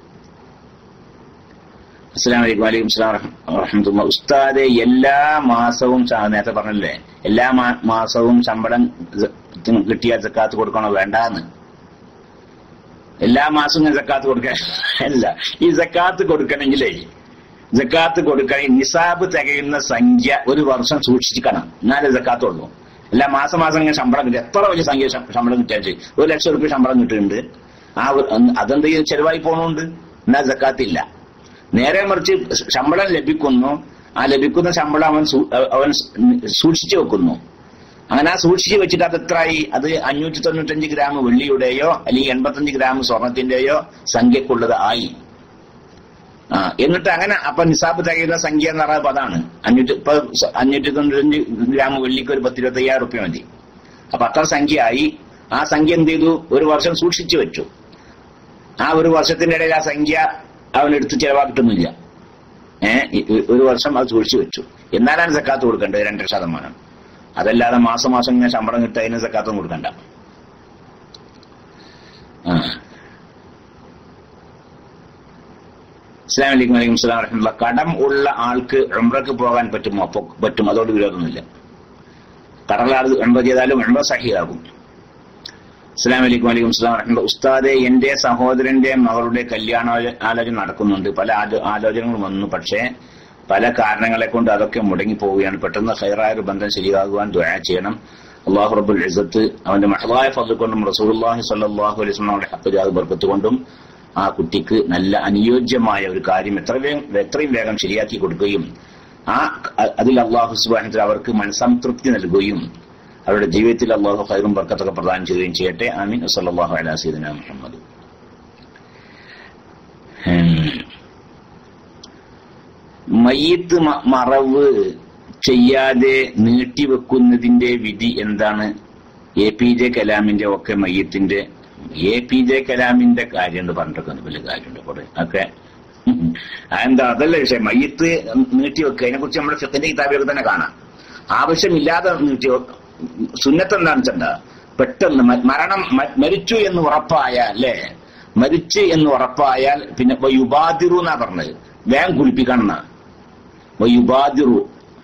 അസ്സലാമു അലൈക്കും വലൈക്കും സ്ലാം വറഹമത്തുള്ള ഉസ്താദെ എല്ലാ മാസവും ശ- നേരത്തെ പറഞ്ഞല്ലേ എല്ലാ മാ- മാസവും ശമ്പളം സ- കിട്ടിയാൽ സക്കാത്ത് കൊടുക്കണോ വേണ്ടാന്ന് എല്ലാ മാസവും ഞാൻ സക്കാത്ത് കൊടുക്കാൻ അല്ല ഈ സക്കാത്ത് കൊടുക്കണമെങ്കിലേ സക്കാത്ത് കൊടുക്കണമെങ്കിൽ നിസാബ് തികയുന്ന സംഖ്യ ഒരു വർഷം സൂക്ഷിക്കണം എന്നാലേ സക്കാത്ത് ഉള്ളൂ എല്ലാ മാസം മാസം ഇങ്ങനെ ശമ്പളം കിട്ടും എത്ര വലിയ സംഖ്യ ശം- ശമ്പളം കിട്ടിയാൽ ചെയ്യും ഒരു ലക്ഷം റുപ്യ ശമ്പളം കിട്ടുന്നുണ്ട് ആ ഒരു- അതെന്ത് ചെയ്യും ചെലവായി പോണുണ്ട് എന്നാൽ സക്കാത്തില്ല നേരെ മറിച്ച് ശമ്പളം ലഭിക്കുന്നു ആ ലഭിക്കുന്ന ശമ്പളം അവൻ സൂ- അവൻ സൂക്ഷിച്ചു വെക്കുന്നു അങ്ങനെ ആ സൂക്ഷിച്ച് വെച്ചിട്ട് അത് എത്രയായി അത് അഞ്ഞൂറ്റി തൊണ്ണൂറ്റഞ്ച് ഗ്രാം വെള്ളിയുടെയോ അല്ലെങ്കിൽ എൺപത്തഞ്ച് ഗ്രാം സ്വർണത്തിന്റെയോ സംഖ്യക്കുള്ളത് ആയി ആ എന്നിട്ട് അങ്ങനെ അപ്പൊ നിസാബ് തികയുന്ന സംഖ്യ എന്ന് പറയുന്നത് അതാണ് അഞ്ഞൂറ്റി ഇപ്പൊ സ- അഞ്ഞൂറ്റി തൊണ്ണൂറ്റഞ്ച് ഗ്രാം വെള്ളിക്ക് ഒരു പത്ത് ഇരുപത്തി അയ്യായിരം റുപ്യ മതി അപ്പൊ അത്ര സംഖ്യ ആയി ആ സംഖ്യ എന്ത് ചെയ്തു ഒരു വർഷം സൂക്ഷിച്ചു വെച്ചു ആ ഒരു വർഷത്തിന്റെ ഇടയിൽ ആ സംഖ്യ അവനെടുത്ത് ചെലവാക്കിട്ടൊന്നുമില്ല ഏഹ് ഒരു വർഷം അത് സൂക്ഷിച്ചു വെച്ചു എന്നാലാണ് സക്കാത്ത് കൊടുക്കേണ്ടത് രണ്ടര ശതമാനം അതല്ലാതെ മാസം മാസം ഇങ്ങനെ ശമ്പളം കിട്ടുക അതിന് സക്കാത്തും കൊടുക്കണ്ട ആ അസ്ലാം വലൈക്കും വലൈക്കും സ്ലാം വരഹമുല്ല കടം ഉള്ള ആൾക്ക് ഉംറക്ക് പോകാൻ പറ്റുമോ അപ്പൊ പറ്റും അതോട് വിരോധമൊന്നുമില്ല കടലാൾ ഉംറ ചെയ്താലും ഉംറ സഹിയാകും അസ്ലാം വലൈക്കും വലൈക്കും സ്ലാം വരഹമുല്ല ഉസ്താദെ എന്റെ സഹോദരന്റെ മകളുടെ കല്യാണ ആലോചന നടക്കുന്നുണ്ട് പല ആലോ- ആലോചനകളും വന്നു പക്ഷേ പല കാരണങ്ങളെ കൊണ്ട് അതൊക്കെ മുടങ്ങി പോവുകയാണ് പെട്ടെന്ന് ഹൈറായ ഒരു ബന്ധം ശരിയാകുവാൻ ദുആ ചെയ്യണം അള്ളാഹു റബ്ബുൽ ഇസത്ത് അവന്റെ മഹദായ ഫضل കൊണ്ടും റസൂലുള്ളാഹി സ്വല്ലല്ലാഹു അലൈഹി വസല്ലമയുടെ ഹക്ക് ജാത് ബർക്കത്ത് കൊണ്ടും ആ കുട്ടിക്ക് നല്ല അനുയോജ്യമായ ഒരു കാര്യം എത്ര വേഗം എത്രയും വേഗം ശരിയാക്കി കൊടുക്കുകയും ആ അ- അതിൽ അള്ളാഹു സുബാനത്തിൽ അവർക്ക് മനസ്സംതൃപ്തി നൽകുകയും അവരുടെ ജീവിതത്തിൽ അള്ളാഹു ഖൈറും ബർക്കത്തൊക്കെ പ്രദാനം ചെയ്യുകയും ചെയ്യട്ടെ ആമീൻ സല്ലല്ലാഹു അലാ സയ്യിദിനാ മുഹമ്മദ് ഉം. മയ്യത്ത് മ- മറവ് ചെയ്യാതെ നീട്ടിവെക്കുന്നതിന്റെ വിധി എന്താണ് എ പി ജെ കലാമിന്റെ ഒക്കെ മയ്യത്തിന്റെ എ പി ജെ കലാമിന്റെ കാര്യം എന്ന് പറഞ്ഞിട്ടൊക്കെ ഉണ്ട്, വലിയ കാര്യമുണ്ട് കുറെ ഒക്കെ ഉം. അതെന്താ അതല്ല വിഷയം മയ്യത്ത് നീട്ടിവെക്കുക അതിനെ കുറിച്ച് നമ്മുടെ ഫിഖിന്റെ കിതാബിലൊക്കെ തന്നെ കാണാം ആവശ്യമില്ലാതെ നീട്ടി സുന്നത്ത് എന്താണെന്ന് വെച്ചാ പെട്ടെന്ന് മ- മരണം മ- മരിച്ചു എന്ന് ഉറപ്പായാൽ അല്ലേ മരിച്ചു എന്ന് ഉറപ്പായാൽ പിന്നെ യുബാദിറു എന്നാ പറഞ്ഞത് വേഗം കുളിപ്പിക്കണം എന്നാ വയുബാദിറു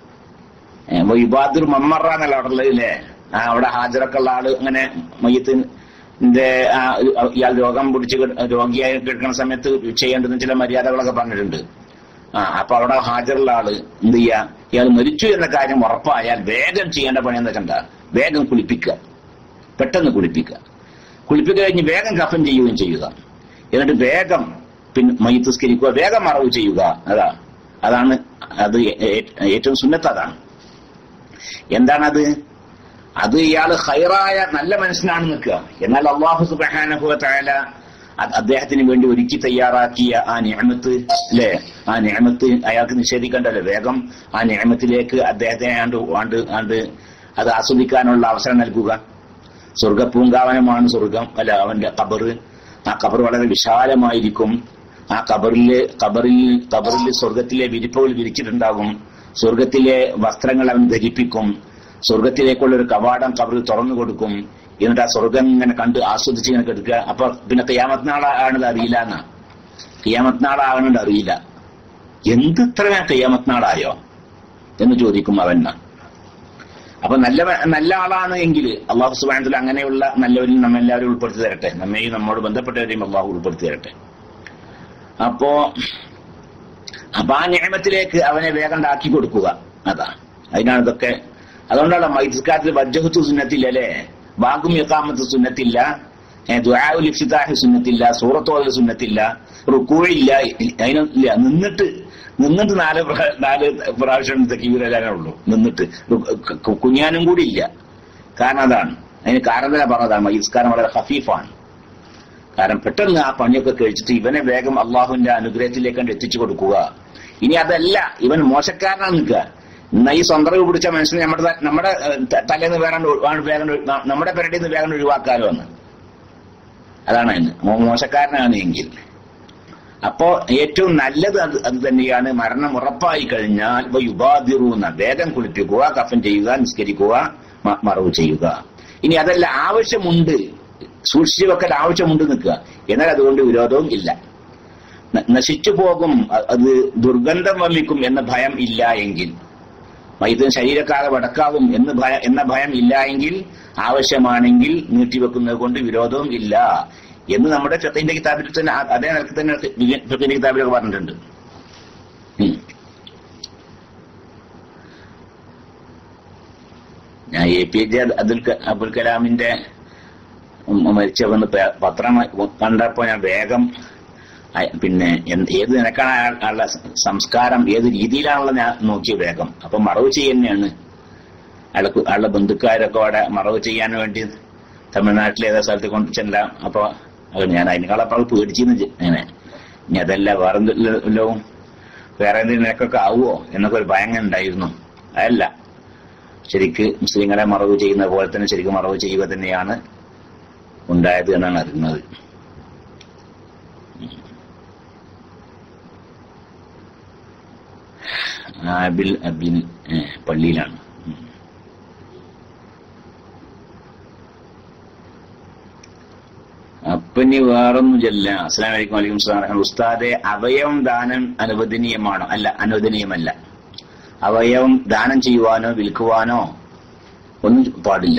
വയുബാദിറു മമ്മറ എന്നല്ല അവിടെ ഉള്ളത് ഇല്ലേ ആ അവിടെ ഹാജരൊക്കെ ഉള്ള ആള് അങ്ങനെ മയ്യത്തിന്റെ ആ, ഇയാൾ രോഗം പിടിച്ച് കിട- രോഗിയായി കിടക്കുന്ന സമയത്ത് ചെയ്യേണ്ടുന്ന ചില മര്യാദകളൊക്കെ പറഞ്ഞിട്ടുണ്ട് ആ അപ്പൊ അവിടെ ഹാജറുള്ള ആള് എന്ത് ചെയ്യാ ഇയാൾ മരിച്ചു എന്ന കാര്യം ഉറപ്പായാൽ വേഗം ചെയ്യേണ്ട പണി എന്താ വെച്ചാ വേഗം കുളിപ്പിക്കുക പെട്ടെന്ന് കുളിപ്പിക്കുക കുളിപ്പിക്കുക കഴിഞ്ഞ് വേഗം കഫൻ ചെയ്യുകയും ചെയ്യുക എന്നിട്ട് വേഗം പിന്നെ മയ്യത്തുസ്കരിക്കുക വേഗം മറവ് ചെയ്യുക അതാ അതാണ് അത് ഏ- ഏ- ഏറ്റവും സുന്നത്ത് അതാണ് എന്താണത് അത് ഇയാള് ഹൈറായ നല്ല മനുഷ്യനാണ് നിൽക്കുക എന്നാൽ അള്ളാഹു സുബാനഹുല അദ്ദേഹത്തിന് വേണ്ടി ഒരുക്കി തയ്യാറാക്കിയ ആ നിയമത്ത് അല്ലേ ആ നിയമത്ത് അയാൾക്ക് നിഷേധിക്കേണ്ടല്ലോ വേഗം ആ നിയമത്തിലേക്ക് അദ്ദേഹത്തെ ആണ്ട് ആണ്ട് ആണ്ട് അത് ആസ്വദിക്കാനുള്ള അവസരം നൽകുക സ്വർഗപ്പൂങ്കാവനമാണ് സ്വർഗം അല്ല അവന്റെ കബറ് ആ കബർ വളരെ വിശാലമായിരിക്കും ആ കബറില് കബറിൽ കബറിൽ സ്വർഗത്തിലെ വിരിപ്പുകൾ വിരിച്ചിട്ടുണ്ടാകും സ്വർഗത്തിലെ വസ്ത്രങ്ങൾ അവൻ ധരിപ്പിക്കും സ്വർഗത്തിലേക്കുള്ള ഒരു കവാടം കബറിൽ തുറന്നു കൊടുക്കും എന്നിട്ട് ആ സ്വർഗം ഇങ്ങനെ കണ്ട് ആസ്വദിച്ച് ഇങ്ങനെ എടുക്കുക അപ്പൊ പിന്നെ കയ്യാമത്ത് നാളാണത് അറിയില്ല എന്നാ കയ്യാമത്ത് നാളാകണത് അറിയില്ല എന്ത് ഇത്ര കയ്യാമത്ത് നാളായോ എന്ന് ചോദിക്കും അവൻ അപ്പൊ നല്ല നല്ല ആളാണ് എങ്കിൽ അള്ളാഹു സുബാനത്തിൽ അങ്ങനെയുള്ള നല്ലവരിൽ നമ്മെല്ലാവരും ഉൾപ്പെടുത്തി തരട്ടെ നമ്മെയും നമ്മോട് ബന്ധപ്പെട്ടവരെയും അള്ളാഹു ഉൾപ്പെടുത്തി തരട്ടെ അപ്പോ അപ്പൊ ആ നിയമത്തിലേക്ക് അവനെ വേഗം ആക്കി കൊടുക്കുക അതാ അതിനാണ് ഇതൊക്കെ അതുകൊണ്ടാണ് മൈസ്കാരത്തിൽ വജ്ജഹത്ത് സുന്നത്തില്ല അല്ലേ ബാഗും യക്കാമത്ത് സുന്നത്തില്ല ദുആഉൽ ഇഫ്തിതാഹ് സുന്നത്തില്ല സൂറത്തോല സുന്നത്തില്ല റുക്കൂഴില്ല അതിനില്ല നിന്നിട്ട് നിന്നിട്ട് നാല് പ്രാ- നാല് പ്രാവശ്യം തക്കീവിരലാനേ ഉള്ളൂ നിന്നിട്ട് റു- കു- കുഞ്ഞാനും കൂടി ഇല്ല കാരണം അതാണ് അതിന് കാരണം തന്നെ പറഞ്ഞതാണ് മൈസ്കാരം വളരെ ഹഫീഫാണ് കാരണം പെട്ടെന്ന് ആ പണിയൊക്കെ കഴിച്ചിട്ട് ഇവനെ വേഗം അള്ളാഹുവിന്റെ അനുഗ്രഹത്തിലേക്ക് കണ്ട് എത്തിച്ചു കൊടുക്കുക ഇനി അതല്ല ഇവൻ മോശക്കാരനാണ് നിൽക്കുക എന്നാ ഈ സ്വന്തം പിടിച്ച മനുഷ്യനെ നമ്മുടെ ത- നമ്മുടെ ഏഹ്, ത- തലേന്ന് വേഗം ഒഴി- ആണ് വേഗം ഒഴി- ന- നമ്മുടെ പെരടിയിൽ നിന്ന് വേഗം ഒഴിവാക്കാലോ എന്ന് അതാണ് അതിന് മോ- മോശക്കാരനാണ് എങ്കിൽ അപ്പോ ഏറ്റവും നല്ലത് അത് അത് തന്നെയാണ് മരണം ഉറപ്പായി കഴിഞ്ഞാൽ യുബാദിറൂന്ന വേഗം കുളിപ്പിക്കുക കഫൻ ചെയ്യുക നിസ്കരിക്കുക മ- മറവ് ചെയ്യുക ഇനി അതല്ല ആവശ്യമുണ്ട് സൂക്ഷിച്ചു വെക്കൽ ആവശ്യമുണ്ട് നിൽക്കുക എന്നാൽ അതുകൊണ്ട് വിരോധവും ഇല്ല ന- നശിച്ചു പോകും അ- അത് ദുർഗന്ധം വമിക്കും എന്ന ഭയം ഇല്ല എങ്കിൽ മൈത്തിന് ശരീരക്കാതെ വടക്കാവും എന്ന് ഭയ എന്ന ഭയം ഇല്ല എങ്കിൽ ആവശ്യമാണെങ്കിൽ നീട്ടിവെക്കുന്നത് കൊണ്ട് വിരോധവും ഇല്ല എന്ന് നമ്മുടെ ഫിഖിന്റെ കിതാബിൽ തന്നെ ആ- അതേ നിലക്ക് തന്നെ ഫിഖിന്റെ കിതാബിലൊക്കെ പറഞ്ഞിട്ടുണ്ട് ഉം. ഞാൻ എ പി ജെ അബ്ദുൽ ക- അബ്ദുൽ കലാമിന്റെ ഉം മരിച്ചവന്ന് പേ- പത്രം കണ്ടപ്പോ ഞാൻ വേഗം അയ- പിന്നെ എന്ത് ഏത് നിനക്കാണ് അയാൾ- അയാളുടെ സംസ്കാരം ഏത് രീതിയിലാണുള്ളത് ഞാൻ നോക്കിയ വേഗം അപ്പൊ മറവ് ചെയ്യുന്നതാണ് അയാളെ കു- അയാളുടെ ബന്ധുക്കാരൊക്കെ അവിടെ മറവ് ചെയ്യാൻ വേണ്ടി തമിഴ്നാട്ടിലെ ഏതാ സ്ഥലത്ത് കൊണ്ട് ചെല്ലാം അപ്പൊ അത് ഞാൻ അതിനേക്കാളപ്പോൾ പേടിച്ചിരുന്നു അങ്ങനെ ഇനി അതല്ല വേറെ എന്തെല്ലാം വേറെ എന്തെങ്കിലും നിനക്കൊക്കെ ആവുമോ എന്നൊക്കെ ഒരു ഭയം ഉണ്ടായിരുന്നു അതല്ല ശരിക്ക് മുസ്ലിങ്ങളെ മറവ് ചെയ്യുന്ന പോലെ തന്നെ ശരിക്കും മറവ് ചെയ്യുക തന്നെയാണ് ഉണ്ടായത് എന്നാണ് അറിയുന്നത് ആബിൽ അബിൻ ഏ, പള്ളിയിലാണ് ഉം. അപ്പൊ ഇനി വേറൊന്നും ചെല്ല അസ്ലാം വലൈക്കും വലൈക്കും സ്ലാം ഉസ്താദെ അവയവം ദാനം അനുവദനീയമാണോ അല്ല അനുവദനീയമല്ല അവയവം ദാനം ചെയ്യുവാനോ വിൽക്കുവാനോ ഒന്നും പാടില്ല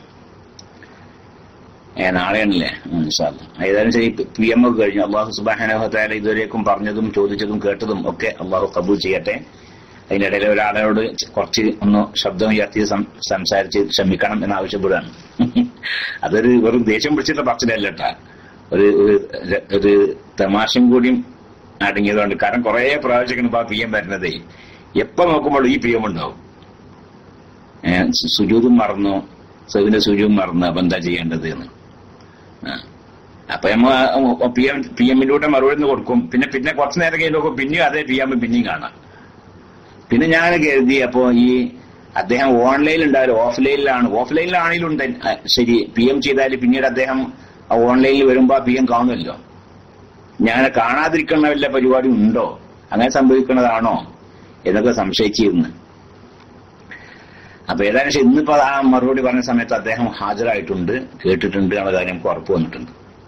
ഏ നാളെയാണല്ലേ ഉം, ഇൻഷാ അല്ലാ. ഏതായാലും ശരി പി എം ഒക്കെ കഴിഞ്ഞു അള്ളാഹു സുബാനഹത്താല ഇതുവരേക്കും പറഞ്ഞതും ചോദിച്ചതും കേട്ടതും ഒക്കെ അള്ളാഹു കബൂൽ ചെയ്യട്ടെ അതിനിടയിൽ ഒരാളോട് കുറച്ച് ഒന്ന് ശബ്ദം ഉയർത്തി സം- സംസാരിച്ച് ക്ഷമിക്കണം എന്ന് ആവശ്യപ്പെടുകയാണ് അതൊരു വെറും ദേഷ്യം പിടിച്ചിട്ടുള്ള പറച്ചിലല്ല കേട്ടാ ഒരു ഒരു- ഒരു തമാശയും കൂടിയും അടങ്ങിയതുകൊണ്ട് കാരണം കുറെ പ്രാവശ്യം ഇപ്പൊ ആ പി എം വരുന്നതേ എപ്പോ നോക്കുമ്പോൾ ഈ പി എം ഉണ്ടാവും ഏഹ് സു- സുജൂതും മറന്നു സെവിന്റെ സുജൂതും മറന്നു അപ്പൊ എന്താ ചെയ്യേണ്ടത് എന്ന് ആ. അപ്പൊ നമ്മ പി എം പി എമ്മിലൂടെ മറുപടി ഒന്ന് കൊടുക്കും പിന്നെ പിന്നെ കുറച്ചു നേരം കഴിഞ്ഞ് പിന്നെയും അതേ പി എം പിന്നെയും കാണാം പിന്നെ ഞാൻ കരുതി അപ്പോ ഈ അദ്ദേഹം ഓൺലൈനിൽ ഉണ്ടാവില്ല ഓഫ്ലൈനിലാണ് ഓഫ്ലൈനിലാണെങ്കിലും ഉണ്ട് ആ, ശരി പി എം ചെയ്താൽ പിന്നീട് അദ്ദേഹം ആ ഓൺലൈനിൽ വരുമ്പോ പി എം കാണുമല്ലോ ഞാൻ കാണാതിരിക്കുന്ന വല്ല പരിപാടി ഉണ്ടോ അങ്ങനെ സംഭവിക്കുന്നതാണോ എന്നൊക്കെ സംശയിച്ചിരുന്നു അപ്പൊ ഏതായാലും ശരി, ഇന്നിപ്പോ ആ മറുപടി പറഞ്ഞ സമയത്ത് അദ്ദേഹം ഹാജരായിട്ടുണ്ട് കേട്ടിട്ടുണ്ട് എന്നുള്ള കാര്യം നമുക്ക് ഉറപ്പ് വന്നിട്ടുണ്ട്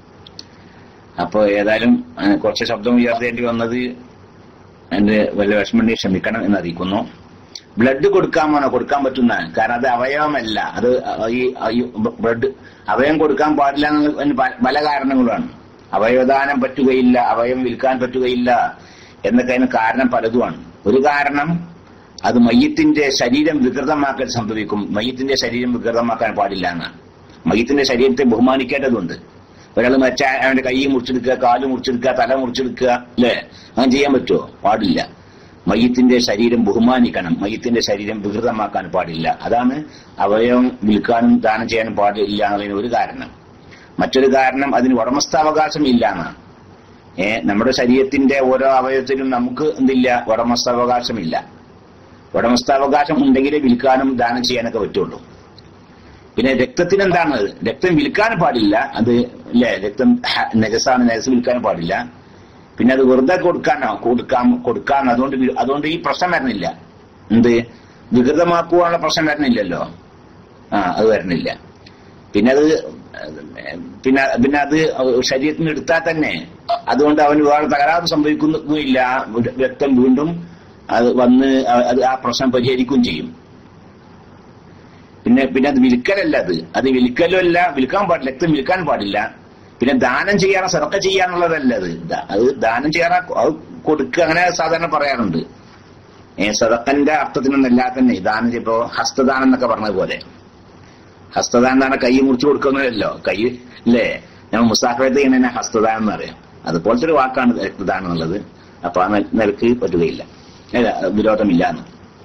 അപ്പൊ ഏതായാലും ആ, കുറച്ച് ശബ്ദം ഉയർത്തേണ്ടി വന്നത് എന്റെ വലിയ വിഷമണ്ടി ക്ഷമിക്കണം എന്ന് അറിയിക്കുന്നു ബ്ലഡ് കൊടുക്കാമോനോ കൊടുക്കാൻ പറ്റുന്ന കാരണം അത് അവയവമല്ല അത് ഈ ഈ ബ്ലഡ് അവയവം കൊടുക്കാൻ പാടില്ല എന്നതിന് പ- പല കാരണങ്ങളാണ് അവയവദാനം പറ്റുകയില്ല അവയവം വിൽക്കാൻ പറ്റുകയില്ല എന്നൊക്കെ അതിന് കാരണം പലതുമാണ് ഒരു കാരണം അത് മയ്യത്തിന്റെ ശരീരം വികൃതമാക്കൽ സംഭവിക്കും മയ്യത്തിന്റെ ശരീരം വികൃതമാക്കാൻ പാടില്ല എന്നാണ് മയ്യത്തിന്റെ ശരീരത്തെ ബഹുമാനിക്കേണ്ടതുണ്ട് ഒരാൾ മറ്റ അവന്റെ കൈ മുറിച്ചെടുക്കുക കാല് മുറിച്ചെടുക്കുക തല മുറിച്ചെടുക്കുക അല്ലേ അങ്ങനെ ചെയ്യാൻ പറ്റുമോ പാടില്ല മയ്യത്തിന്റെ ശരീരം ബഹുമാനിക്കണം മയ്യത്തിന്റെ ശരീരം വികൃതമാക്കാൻ പാടില്ല അതാണ് അവയവം വിൽക്കാനും ദാനം ചെയ്യാനും പാടില്ല എന്നുള്ളതിന് ഒരു കാരണം മറ്റൊരു കാരണം അതിന് ഉടമസ്ഥാവകാശം ഇല്ല എന്നാണ് ഏ നമ്മുടെ ശരീരത്തിന്റെ ഓരോ അവയവത്തിനും നമുക്ക് എന്തില്ല ഉടമസ്ഥാവകാശമില്ല ഉടമസ്ഥാവകാശം ഉണ്ടെങ്കിലേ വിൽക്കാനും ദാനം ചെയ്യാനൊക്കെ പറ്റുള്ളൂ പിന്നെ രക്തത്തിന് എന്താണ് രക്തം വിൽക്കാൻ പാടില്ല അത് അല്ലേ രക്തം ഹ- നജസാണ് നജസ് വിൽക്കാൻ പാടില്ല പിന്നെ അത് വെറുതെ കൊടുക്കാനോ കൊടുക്കാൻ കൊടുക്കാൻ അതുകൊണ്ട് വി- അതുകൊണ്ട് ഈ പ്രശ്നം വരുന്നില്ല എന്ത് വികൃതമാക്കുവാനുള്ള പ്രശ്നം വരുന്നില്ലല്ലോ ആ അത് വരുന്നില്ല പിന്നെ അത് പിന്നെ പിന്നെ അത് ശരീരത്തിന് എടുത്താൽ തന്നെ അതുകൊണ്ട് അവന് വേറെ തകരാറ് സംഭവിക്കുന്നില്ല ആ രക്തം വീണ്ടും അത് വന്ന് അ- അത് ആ പ്രശ്നം പരിഹരിക്കുകയും ചെയ്യും പിന്നെ പിന്നെ അത് വിൽക്കലല്ല അത് അത് വിൽക്കലും അല്ല വിൽക്കാൻ പാടില്ല രക്തം വിൽക്കാൻ പാടില്ല പിന്നെ ദാനം ചെയ്യാനോ സറക്ക ചെയ്യാനുള്ളതല്ല അത് ദാ- അത് ദാനം ചെയ്യാനോ അത് കൊടുക്കുക അങ്ങനെ സാധാരണ പറയാറുണ്ട് ഏ സദക്കന്റെ അർത്ഥത്തിനൊന്നല്ല തന്നെ ദാനം ഇപ്പോ ഹസ്തദാനം എന്നൊക്കെ പറഞ്ഞതുപോലെ ഹസ്തദാനം എന്നാണ് കൈ മുറിച്ചു കൊടുക്കുന്നതല്ലോ കൈ അല്ലേ നമ്മൾ മുസാഫത്ത് ചെയ്യുന്നതിനെ ഹസ്തദാനം എന്ന് പറയാം അതുപോലത്തെ ഒരു വാക്കാണ് രക്തദാനം എന്നുള്ളത് അപ്പൊ ആ നില- നിലക്ക് പറ്റുകയില്ല അല്ല വിരോധമില്ല എന്ന്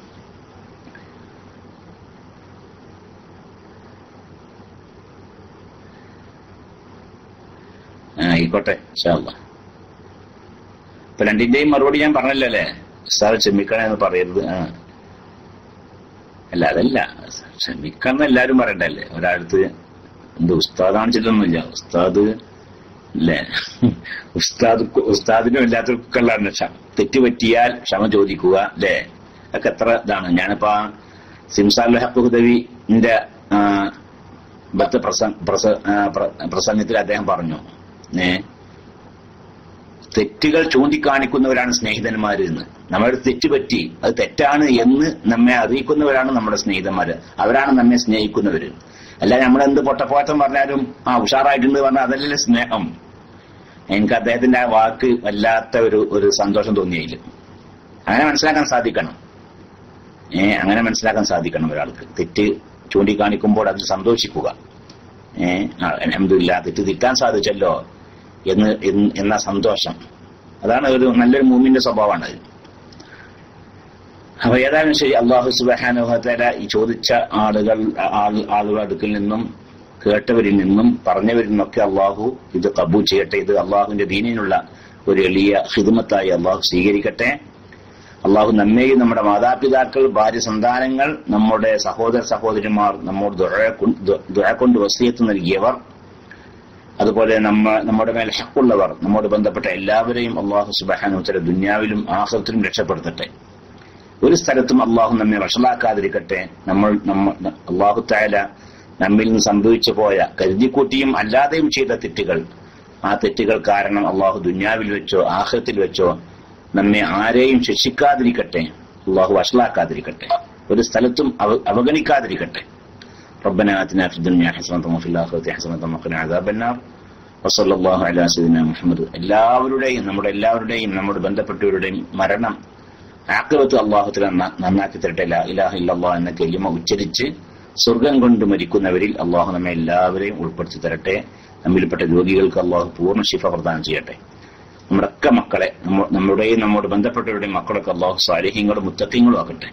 ആ, ആയിക്കോട്ടെ ഇൻഷാല്ലാ ഇപ്പൊ രണ്ടിന്റെയും മറുപടി ഞാൻ പറഞ്ഞല്ലോ അല്ലേ ഉസ്താദ് ക്ഷമിക്കണേ എന്ന് പറയരുത് ആ അല്ല അതല്ല ക്ഷമിക്കണം എല്ലാരും പറയണ്ടല്ലേ ഒരാളടുത്ത് എന്ത് ഉസ്താദ് കാണിച്ചിട്ടൊന്നുമില്ല ഉസ്താദ് അല്ലേ ഉസ്താദ് ഉസ്താദിനും എല്ലാത്തവർക്കുള്ള ക്ഷമ തെറ്റ് പറ്റിയാൽ ക്ഷമ ചോദിക്കുക അല്ലേ അതൊക്കെ എത്ര ഇതാണ് ഞാനിപ്പോ ആ സിംസാൽ ഹക്കുദവിന്റെ ബത്ത് പ്രസംഗ പ്രസ- ആ, പ്ര- പ്രസംഗത്തിൽ അദ്ദേഹം പറഞ്ഞു ഏ തെറ്റുകൾ ചൂണ്ടിക്കാണിക്കുന്നവരാണ് സ്നേഹിതന്മാര് എന്ന് നമ്മുടെ തെറ്റ് പറ്റി അത് തെറ്റാണ് എന്ന് നമ്മെ അറിയിക്കുന്നവരാണ് നമ്മുടെ സ്നേഹിതന്മാര് അവരാണ് നമ്മെ സ്നേഹിക്കുന്നവര് അല്ല നമ്മളെന്ത് പൊട്ടപ്പോറ്റം പറഞ്ഞാലും ആ ഉഷാറായിട്ടുണ്ട് പറഞ്ഞാൽ അതല്ലേ സ്നേഹം എനിക്ക് അദ്ദേഹത്തിന്റെ ആ വാക്ക് വല്ലാത്ത ഒരു ഒരു സന്തോഷം തോന്നിയില്ല അങ്ങനെ മനസ്സിലാക്കാൻ സാധിക്കണം ഏ അങ്ങനെ മനസ്സിലാക്കാൻ സാധിക്കണം ഒരാൾക്ക് തെറ്റ് ചൂണ്ടിക്കാണിക്കുമ്പോൾ അതിൽ സന്തോഷിക്കുക ഏ അലഹമില്ല തെറ്റ് തിറ്റാൻ സാധിച്ചല്ലോ എന്ന് എന്ന്- എന്ന സന്തോഷം അതാണ് ഒരു നല്ലൊരു മൂമിന്റെ സ്വഭാവമാണ് അത് അപ്പൊ ഏതായാലും ശരി അള്ളാഹു സുബാനുഹത്തല ഈ ചോദിച്ച ആളുകൾ ആൾ- ആളുകളുടെ അടുക്കിൽ നിന്നും കേട്ടവരിൽ നിന്നും പറഞ്ഞവരിൽ നിന്നൊക്കെ അള്ളാഹു ഇത് കബൂൽ ചെയ്യട്ടെ ഇത് അള്ളാഹുവിന്റെ ദീനിനുള്ള ഒരു എളിയ ഹിദമത്തായി അള്ളാഹു സ്വീകരിക്കട്ടെ അള്ളാഹു നമ്മെയും നമ്മുടെ മാതാപിതാക്കൾ ഭാര്യ സന്താനങ്ങൾ നമ്മുടെ സഹോദര സഹോദരിമാർ നമ്മോട് ദുആ കൊണ്ട് ദുആ കൊണ്ട് വസിയത്ത് നൽകിയവർ അതുപോലെ നമ്മ നമ്മുടെ മേൽ ഹക്കുള്ളവർ നമ്മോട് ബന്ധപ്പെട്ട എല്ലാവരെയും അള്ളാഹു സുബാനുത്തര ദുന്യാവിലും ആഹ്ലത്തിലും രക്ഷപ്പെടുത്തട്ടെ ഒരു സ്ഥലത്തും അള്ളാഹു നമ്മെ വഷളാക്കാതിരിക്കട്ടെ നമ്മൾ നമ്മ അള്ളാഹു താല നമ്മിൽ നിന്ന് സംഭവിച്ചു പോയ കരുതിക്കൂട്ടിയും അല്ലാതെയും ചെയ്ത തെറ്റുകൾ ആ തെറ്റുകൾ കാരണം അള്ളാഹു ദുന്യാവിൽ വെച്ചോ ആഹ്ലത്തിൽ വെച്ചോ നമ്മെ ആരെയും ശിക്ഷിക്കാതിരിക്കട്ടെ അള്ളാഹു വഷളാക്കാതിരിക്കട്ടെ ഒരു സ്ഥലത്തും അവ- അവഗണിക്കാതിരിക്കട്ടെ ربنا آتنا في الدنيا حسنة وفي الآخرة حسنة وقنا عذاب النار وصلى الله على سيدنا മുഹമ്മദ് എല്ലാവരുടെയും നമ്മുടെ എല്ലാവരുടെയും നമ്മുടെ ബന്ധപ്പെട്ടവരുടെയും മരണം ആക്രവത്ത് അള്ളാഹുത്തിൽ നന്നാക്കി തരട്ടെ ലാ ഇലാഹ ഇല്ലല്ലാഹ് എന്ന കെലിമ ഉച്ചരിച്ച് സ്വർഗം കൊണ്ട് മരിക്കുന്നവരിൽ അള്ളാഹു നമ്മെ എല്ലാവരെയും ഉൾപ്പെടുത്തി തരട്ടെ നമ്മിൽപ്പെട്ട രോഗികൾക്ക് അള്ളാഹു പൂർണ്ണ ശിഫ പ്രദാനം ചെയ്യട്ടെ നമ്മുടെയൊക്കെ മക്കളെ നമ്മ- നമ്മുടെയും നമ്മോട് ബന്ധപ്പെട്ടവരുടെയും മക്കളൊക്കെ അള്ളാഹു സ്വാലിഹ്യങ്ങളും മുത്തക്കിങ്ങളും ആക്കട്ടെ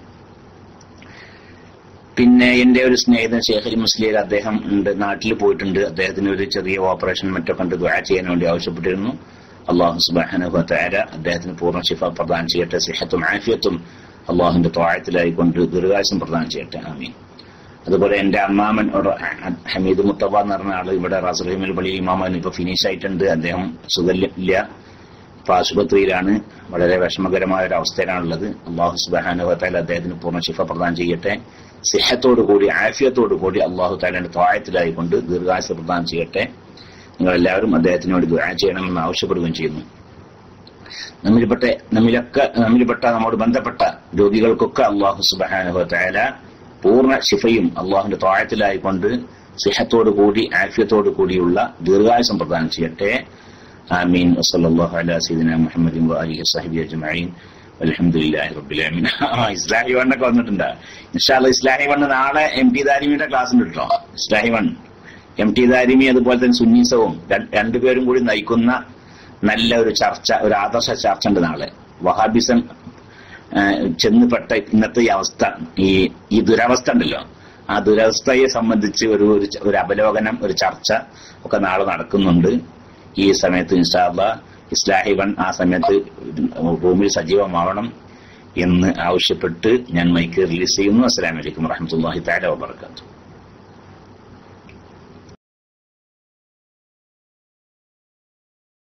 പിന്നെ എന്റെ ഒരു സ്നേഹിതൻ ശേഖരി മുസ്ലിയർ അദ്ദേഹം ഉണ്ട് നാട്ടിൽ പോയിട്ടുണ്ട് അദ്ദേഹത്തിന് ഒരു ചെറിയ ഓപ്പറേഷൻ മറ്റൊക്കെ കണ്ട് ദ്വാ ചെയ്യാൻ വേണ്ടി ആവശ്യപ്പെട്ടിരുന്നു അള്ളാഹു സുബാഹനഹു താര അദ്ദേഹത്തിന് പൂർണ്ണ ശിഫ പ്രദാനം ചെയ്യട്ടെ സിഹത്തും ആഫിയത്തും അള്ളാഹുന്റെ തോഴത്തിലായി കൊണ്ട് ദീർഘായുസം പ്രദാനം ചെയ്യട്ടെ ആമീൻ അതുപോലെ എന്റെ അമ്മാമൻ ഒരു ഹമീദ് മുത്തബ എന്ന് പറഞ്ഞ ആള് ഇവിടെ റാസുറഹിമിൽ പള്ളി ഇമാമൻ ഇപ്പൊ ഫിനിഷ് ആയിട്ടുണ്ട് അദ്ദേഹം സുഖമില്ല ഇപ്പൊ ആശുപത്രിയിലാണ് വളരെ വിഷമകരമായ ഒരു അവസ്ഥയിലാണുള്ളത് അള്ളാഹു സുബാനുവ താല അദ്ദേഹത്തിന് പൂർണ്ണ ശിഫ പ്രദാനം ചെയ്യട്ടെ സിഹത്തോടു കൂടി ആഫിയത്തോടു കൂടി അള്ളാഹു താലയുടെ താഴത്തിലായി കൊണ്ട് ദീർഘായുസ പ്രദാനം ചെയ്യട്ടെ നിങ്ങൾ എല്ലാവരും അദ്ദേഹത്തിന് വേണ്ടി ദുആ ചെയ്യണമെന്ന് ആവശ്യപ്പെടുകയും ചെയ്യുന്നു നമ്മിൽപ്പെട്ട നമ്മിലൊക്കെ നമ്മിൽപ്പെട്ട നമ്മോട് ബന്ധപ്പെട്ട രോഗികൾക്കൊക്കെ അള്ളാഹു സുബാനുവ താല പൂർണ്ണ ശിഫയും അള്ളാഹുന്റെ താഴത്തിലായി കൊണ്ട് സിഹത്തോടു കൂടി ആഫിയത്തോടു കൂടിയുള്ള ദീർഘായുസം പ്രദാനം ചെയ്യട്ടെ ആമീൻ വസല്ലല്ലാഹു അലാ സയ്യിദിന മുഹമ്മദിൻ വആലിഹി വസഹബിഹി അജ്മഈൻ അൽഹംദുലില്ലാഹി റബ്ബിൽ ആലമീൻ ആ, ഇസ്ലാഹി വണ്ണൊക്കെ വന്നിട്ടുണ്ട് ഇൻഷാല്ല ഇസ്ലാഹി വണ്ണ് നാളെ എം ടി ദാരിമിയുടെ ക്ലാസ് ഉണ്ട് കേട്ടോ Islahi one M T Darimi അതുപോലെ തന്നെ സുന്നീസവും ര- രണ്ടുപേരും കൂടി നയിക്കുന്ന നല്ല ഒരു ചർച്ച ഒരു ആദർശ ചർച്ച ഉണ്ട് നാളെ വഹാബിസം ആ, ചെന്നുപെട്ട ഇന്നത്തെ ഈ അവസ്ഥ ഈ ഈ ദുരവസ്ഥ ഉണ്ടല്ലോ ആ ദുരവസ്ഥയെ സംബന്ധിച്ച് ഒരു ഒരു ച- ഒരു അവലോകനം ഒരു ചർച്ച ഒക്കെ നാളെ നടക്കുന്നുണ്ട് ഈ സമയത്ത് ഇൻഷാല്ല ഇസ്ലാഹി വൺ ആ സമയത്ത് റൂമിൽ സജീവമാവണം എന്ന് ആവശ്യപ്പെട്ട് ഞാൻ മൈക്ക് റിലീസ് ചെയ്യുന്നു അസ്സലാമലൈക്കും വറഹമത്തല്ലാഹി താല വാബർക്കാത്തു